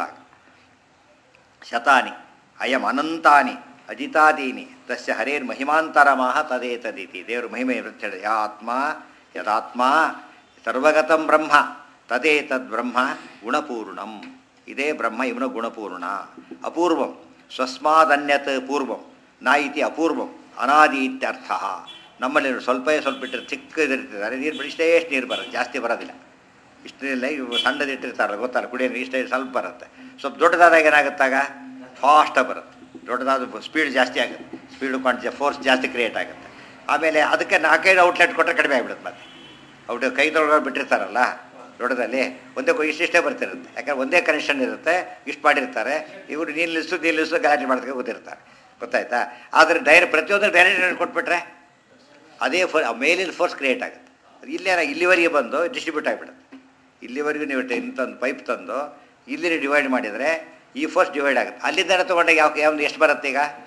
ಶತಾನಿ ಅಯಂ ಅನಂತಾನಿ ಅಜಿತಾದೀನಿ ತಸ್ಯ ಹರೇರ್ ಮಹಿಮಾಂತರಮಾಹ ತದೇತದೀತಿ ದೇವರು ಮಹಿಮೆ ಇರುತ್ತೆ ಹೇಳಿ ಯಾ ಆತ್ಮ ಯದಾತ್ಮ ಸರ್ವಗತಂ ಬ್ರಹ್ಮ ತದೇತದ್ ಬ್ರಹ್ಮ ಗುಣಪೂರ್ಣಂ ಇದೇ ಬ್ರಹ್ಮ ಇವನು ಗುಣಪೂರ್ಣ ಅಪೂರ್ವಂ ಸ್ವಸ್ಮಾದನ್ಯತ್ ಪೂರ್ವಂ ನಾ ಇತಿ ಅಪೂರ್ವಂ ಅನಾದಿ ಇತ್ಯರ್ಥ ನಮ್ಮಲ್ಲಿ ಸ್ವಲ್ಪ ಸ್ವಲ್ಪ ಇಟ್ಟರೆ ಚಿಕ್ಕದಿರ್ತಿದ್ದಾರೆ ನೀರು ಬಿಡಿ ಇಷ್ಟೇ ಎಷ್ಟು ನೀರು ಬರೋದು ಜಾಸ್ತಿ ಬರೋದಿಲ್ಲ ಇಷ್ಟೇ ಇವು ಸಣ್ಣದು ಇಟ್ಟಿರ್ತಾರಲ್ಲ ಗೊತ್ತಲ್ಲ ಕುಡಿಯೋ ನೀರು ಇಷ್ಟೇ ಸ್ವಲ್ಪ ಬರುತ್ತೆ ಸ್ವಲ್ಪ ದೊಡ್ಡದಾದಾಗ ಏನಾಗುತ್ತಾಗ ಫಾಸ್ಟಾಗಿ ಬರುತ್ತೆ ದೊಡ್ಡದಾದ ಸ್ಪೀಡ್ ಜಾಸ್ತಿ ಆಗುತ್ತೆ ಸ್ಪೀಡು ಕ್ವಾಂಟಿ ಫೋರ್ಸ್ ಜಾಸ್ತಿ ಕ್ರಿಯೇಟ್ ಆಗುತ್ತೆ ಆಮೇಲೆ ಅದಕ್ಕೆ ನಾಲ್ಕೈದು ಔಟ್ಲೆಟ್ ಕೊಟ್ಟರೆ ಕಡಿಮೆ ಆಗಿಬಿಡುತ್ತೆ ಮತ್ತೆ ಔಟ್ ಕೈ ತೊಗೊಳೋರು ಬಿಟ್ಟಿರ್ತಾರಲ್ಲ ದೊಡ್ಡದಲ್ಲಿ ಒಂದೇ ಕೊ- ಇಷ್ಟಿಷ್ಟೇ ಬರ್ತಿರುತ್ತೆ ಯಾಕಂದ್ರೆ ಒಂದೇ ಕನೆಕ್ಷನ್ ಇರುತ್ತೆ ಇಷ್ಟು ಮಾಡಿರ್ತಾರೆ ಇವರು ನೀರು ನಿಲ್ಲಿಸು ನೀರು ನಿಲ್ಲಿಸು ಗಲಾಟೆ ಮಾಡ್ತಕ್ಕೆ ಕೂತಿರ್ತಾರೆ ಗೊತ್ತಾಯ್ತಾ ಆದರೆ ಡೈರೆಕ್ಟ್ ಪ್ರತಿಯೊಂದು ಡೈರೆಕ್ಟ್ ಕೊಟ್ಬಿಟ್ರೆ ಅದೇ ಫೋ ಮೇಲಿನ ಫೋರ್ಸ್ ಕ್ರಿಯೇಟ್ ಆಗುತ್ತೆ ಅದು ಇಲ್ಲೇ ಇಲ್ಲಿವರೆಗೆ ಬಂದು ಡಿಸ್ಟ್ರಿಬ್ಯೂಟ್ ಆಗಿಬಿಡುತ್ತೆ ಇಲ್ಲಿವರೆಗೂ ನೀವು ಇಂಥೊಂದು ಪೈಪ್ ತಂದು ಇಲ್ಲಿ ಡಿವೈಡ್ ಮಾಡಿದರೆ ಈ ಫೋರ್ಸ್ ಡಿವೈಡ್ ಆಗುತ್ತೆ ಅಲ್ಲಿಂದ ತೊಗೊಂಡಾಗ ಯಾವ ಯಾವ್ದು ಎಷ್ಟು ಬರುತ್ತೆ ಈಗ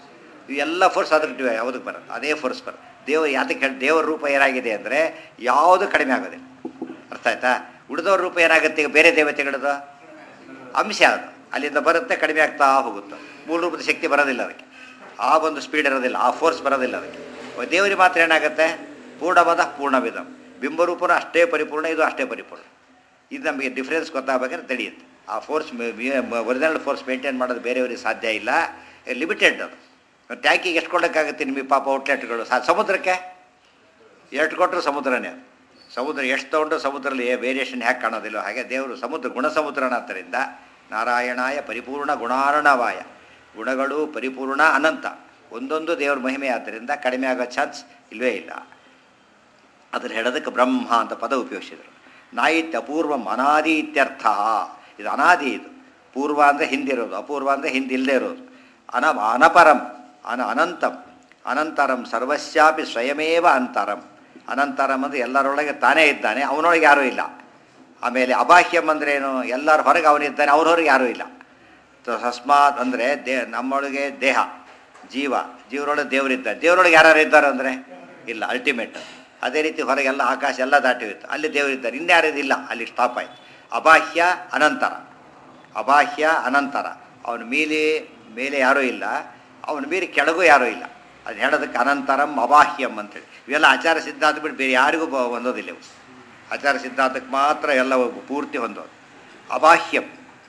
ಇವೆಲ್ಲ ಫೋರ್ಸ್ ಅದಕ್ಕೆ ಯಾವುದಕ್ಕೆ ಬರೋದು ಅದೇ ಫೋರ್ಸ್ ಬರೋದು ದೇವ ಯಾತಕ್ಕೆ ಹೇಳಿ ದೇವರ ರೂಪ ಏನಾಗಿದೆ ಅಂದರೆ ಯಾವುದು ಕಡಿಮೆ ಆಗೋದಿಲ್ಲ ಅರ್ಥ ಆಯ್ತಾ ಉಳಿದವ್ರ ರೂಪ ಏನಾಗುತ್ತೆ ಈಗ ಬೇರೆ ದೇವತೆಗಳದು ಅಂಶ ಅದು ಅಲ್ಲಿಂದ ಬರುತ್ತೆ ಕಡಿಮೆ ಆಗ್ತಾ ಹೋಗುತ್ತೆ ಮೂಲ ರೂಪದ ಶಕ್ತಿ ಬರೋದಿಲ್ಲ ಅದಕ್ಕೆ ಆ ಒಂದು ಸ್ಪೀಡ್ ಇರೋದಿಲ್ಲ ಆ ಫೋರ್ಸ್ ಬರೋದಿಲ್ಲ ಅದಕ್ಕೆ ದೇವರಿಗೆ ಮಾತ್ರ ಏನಾಗುತ್ತೆ ಪೂರ್ಣವಾದ ಪೂರ್ಣವಿದಂ ಬಿಂಬರೂಪನೂ ಅಷ್ಟೇ ಪರಿಪೂರ್ಣ ಇದು ಅಷ್ಟೇ ಪರಿಪೂರ್ಣ ಇದು ನಮಗೆ ಡಿಫ್ರೆನ್ಸ್ ಗೊತ್ತಾಗಬೇಕಾದ್ರೆ ತಿಳಿಯುತ್ತೆ ಆ ಫೋರ್ಸ್ ಒರಿಜಿನಲ್ ಫೋರ್ಸ್ ಮೇಂಟೈನ್ ಮಾಡೋದು ಬೇರೆಯವರಿಗೆ ಸಾಧ್ಯ ಇಲ್ಲ ಲಿಮಿಟೆಡ್ ಅದು ಟ್ಯಾಂಕಿಗೆ ಎಷ್ಟು ಕೊಡೋಕ್ಕಾಗುತ್ತೆ ನಿಮಗೆ ಪಾಪ ಔಟ್ಲೆಟ್ಗಳು ಸಾ ಸಮುದ್ರಕ್ಕೆ ಎಷ್ಟು ಕೊಟ್ಟರು ಸಮುದ್ರನೇ ಅದು. ಸಮುದ್ರ ಎಷ್ಟು ತೊಗೊಂಡು ಸಮುದ್ರದಲ್ಲಿ ವೇರಿಯೇಷನ್ ಹ್ಯಾಕ್ ಕಾಣೋದಿಲ್ಲ ಹಾಗೆ ದೇವರು ಸಮುದ್ರ ಗುಣ ಸಮುದ್ರನಾದ್ದರಿಂದ ನಾರಾಯಣಾಯ ಪರಿಪೂರ್ಣ ಗುಣಾರ್ಣವಾಯ ಗುಣಗಳು ಪರಿಪೂರ್ಣ ಅನಂತ ಒಂದೊಂದು ದೇವರ ಮಹಿಮೆ ಆದ್ದರಿಂದ ಕಡಿಮೆ ಆಗೋ ಚಾನ್ಸ್ ಇಲ್ಲವೇ ಇಲ್ಲ ಅದ್ರ ಹೇಳೋದಕ್ಕೆ ಬ್ರಹ್ಮ ಅಂತ ಪದ ಉಪಯೋಗಿಸಿದರು ನಾಯಿತ್ಯ ಅಪೂರ್ವ ಅನಾದಿ ಇತ್ಯರ್ಥ ಇದು ಅನಾದಿ ಇದು ಪೂರ್ವ ಅಂದರೆ ಹಿಂದಿರೋದು ಅಪೂರ್ವ ಅಂದರೆ ಹಿಂದಿಲ್ಲದೆ ಇರೋದು ಅನ ಅನಪರಂ ಅನ ಅನಂತಂ ಅನಂತರಂ ಸರ್ವಸ್ಯಾಪಿ ಸ್ವಯಮೇವ ಅಂತರಂ ಅನಂತರಂ ಅಂದರೆ ಎಲ್ಲರೊಳಗೆ ತಾನೇ ಇದ್ದಾನೆ ಅವನೊಳಗೆ ಯಾರೂ ಇಲ್ಲ ಆಮೇಲೆ ಅಬಾಹ್ಯಂ ಅಂದ್ರೇನು ಎಲ್ಲರ ಹೊರಗೆ ಅವನಿದ್ದಾನೆ ಅವ್ರ ಹೊರಗೆ ಯಾರೂ ಇಲ್ಲ ತ- ತಸ್ಮಾತ್ ಅಂದರೆ ದೇ ನಮ್ಮೊಳಗೆ ದೇಹ ಜೀವ ಜೀವರೊಳಗೆ ದೇವರಿದ್ದಾರೆ ದೇವರೊಳಗೆ ಯಾರು ಇದ್ದಾರೆ ಅಂದರೆ ಇಲ್ಲ ಅಲ್ಟಿಮೇಟ್ ಅದೇ ರೀತಿ ಹೊರಗೆಲ್ಲ ಆಕಾಶ ಎಲ್ಲ ದಾಟಿ ಹೋಯ್ತು ಅಲ್ಲಿ ದೇವರಿದ್ದಾರೆ ಇನ್ಯಾರಿದಿಲ್ಲ ಅಲ್ಲಿ ಸ್ಟಾಪ್ ಆಯ್ತು ಅಬಾಹ್ಯ ಅನಂತರ ಅಬಾಹ್ಯ ಅನಂತರ ಅವನ ಮೇಲೆ ಮೇಲೆ ಯಾರೂ ಇಲ್ಲ ಅವನ ಮೇಲೆ ಕೆಳಗೂ ಯಾರೂ ಇಲ್ಲ ಅದು ಹೇಳೋದಕ್ಕೆ ಅನಂತರಂ ಅಬಾಹ್ಯಂ ಅಂತೇಳಿ ಇವೆಲ್ಲ ಆಚಾರ ಸಿದ್ಧಾಂತ ಬಿಟ್ಟು ಬೇರೆ ಯಾರಿಗೂ ಬ- ಹೊಂದೋದಿಲ್ಲ ಇವು ಆಚಾರ ಸಿದ್ಧಾಂತಕ್ಕೆ ಮಾತ್ರ ಎಲ್ಲ ಪೂರ್ತಿ ಹೊಂದೋದು ಅಬಾಹ್ಯಂ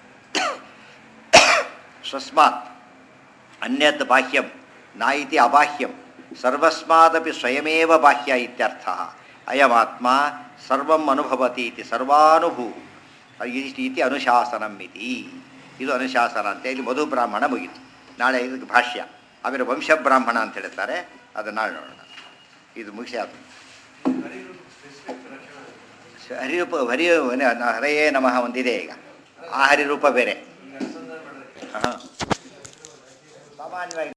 ಸ್ವಸ್ಮಾತ್ ಅನ್ಯತ್ ಬಾಹ್ಯಂ ನಾಯಿತಿ ಅಬಾಹ್ಯಂ ಸರ್ವಸ್ಮಾದಪಿ ಸ್ವಯಮೇವ ಬಾಹ್ಯ ಇತ್ಯರ್ಥ ಅಯಮಾತ್ಮ ಸರ್ವಂ ಅನುಭವತಿ ಇತಿ ಸರ್ವಾನುಭೂ ಇತಿ ಇತಿ ಅನುಶಾಸನಂ ಇತಿ ಇದು ಅನುಶಾಸನ ಅಂತ ಇಲ್ಲಿ ಮಧು ಬ್ರಾಹ್ಮಣ ಮುಗೀತು ನಾಳೆ ಇದಕ್ಕೆ ಭಾಷ್ಯ ಆಮೇಲೆ ವಂಶ ಬ್ರಾಹ್ಮಣ ಅಂತ ಹೇಳ್ತಾರೆ ಅದು ನಾಳೆ ನೋಡೋಣ ಇದು ಮುಗಿಸಿ ಆಯ್ತು ಹರಿರೂಪ ಹರಿ ಹರೆಯೇ ನಮಃ ಒಂದಿದೆ ಈಗ ಆ ಹರಿರೂಪ ಬೇರೆ ಹಾಂ ಸಾಮಾನ್ಯವಾಗಿ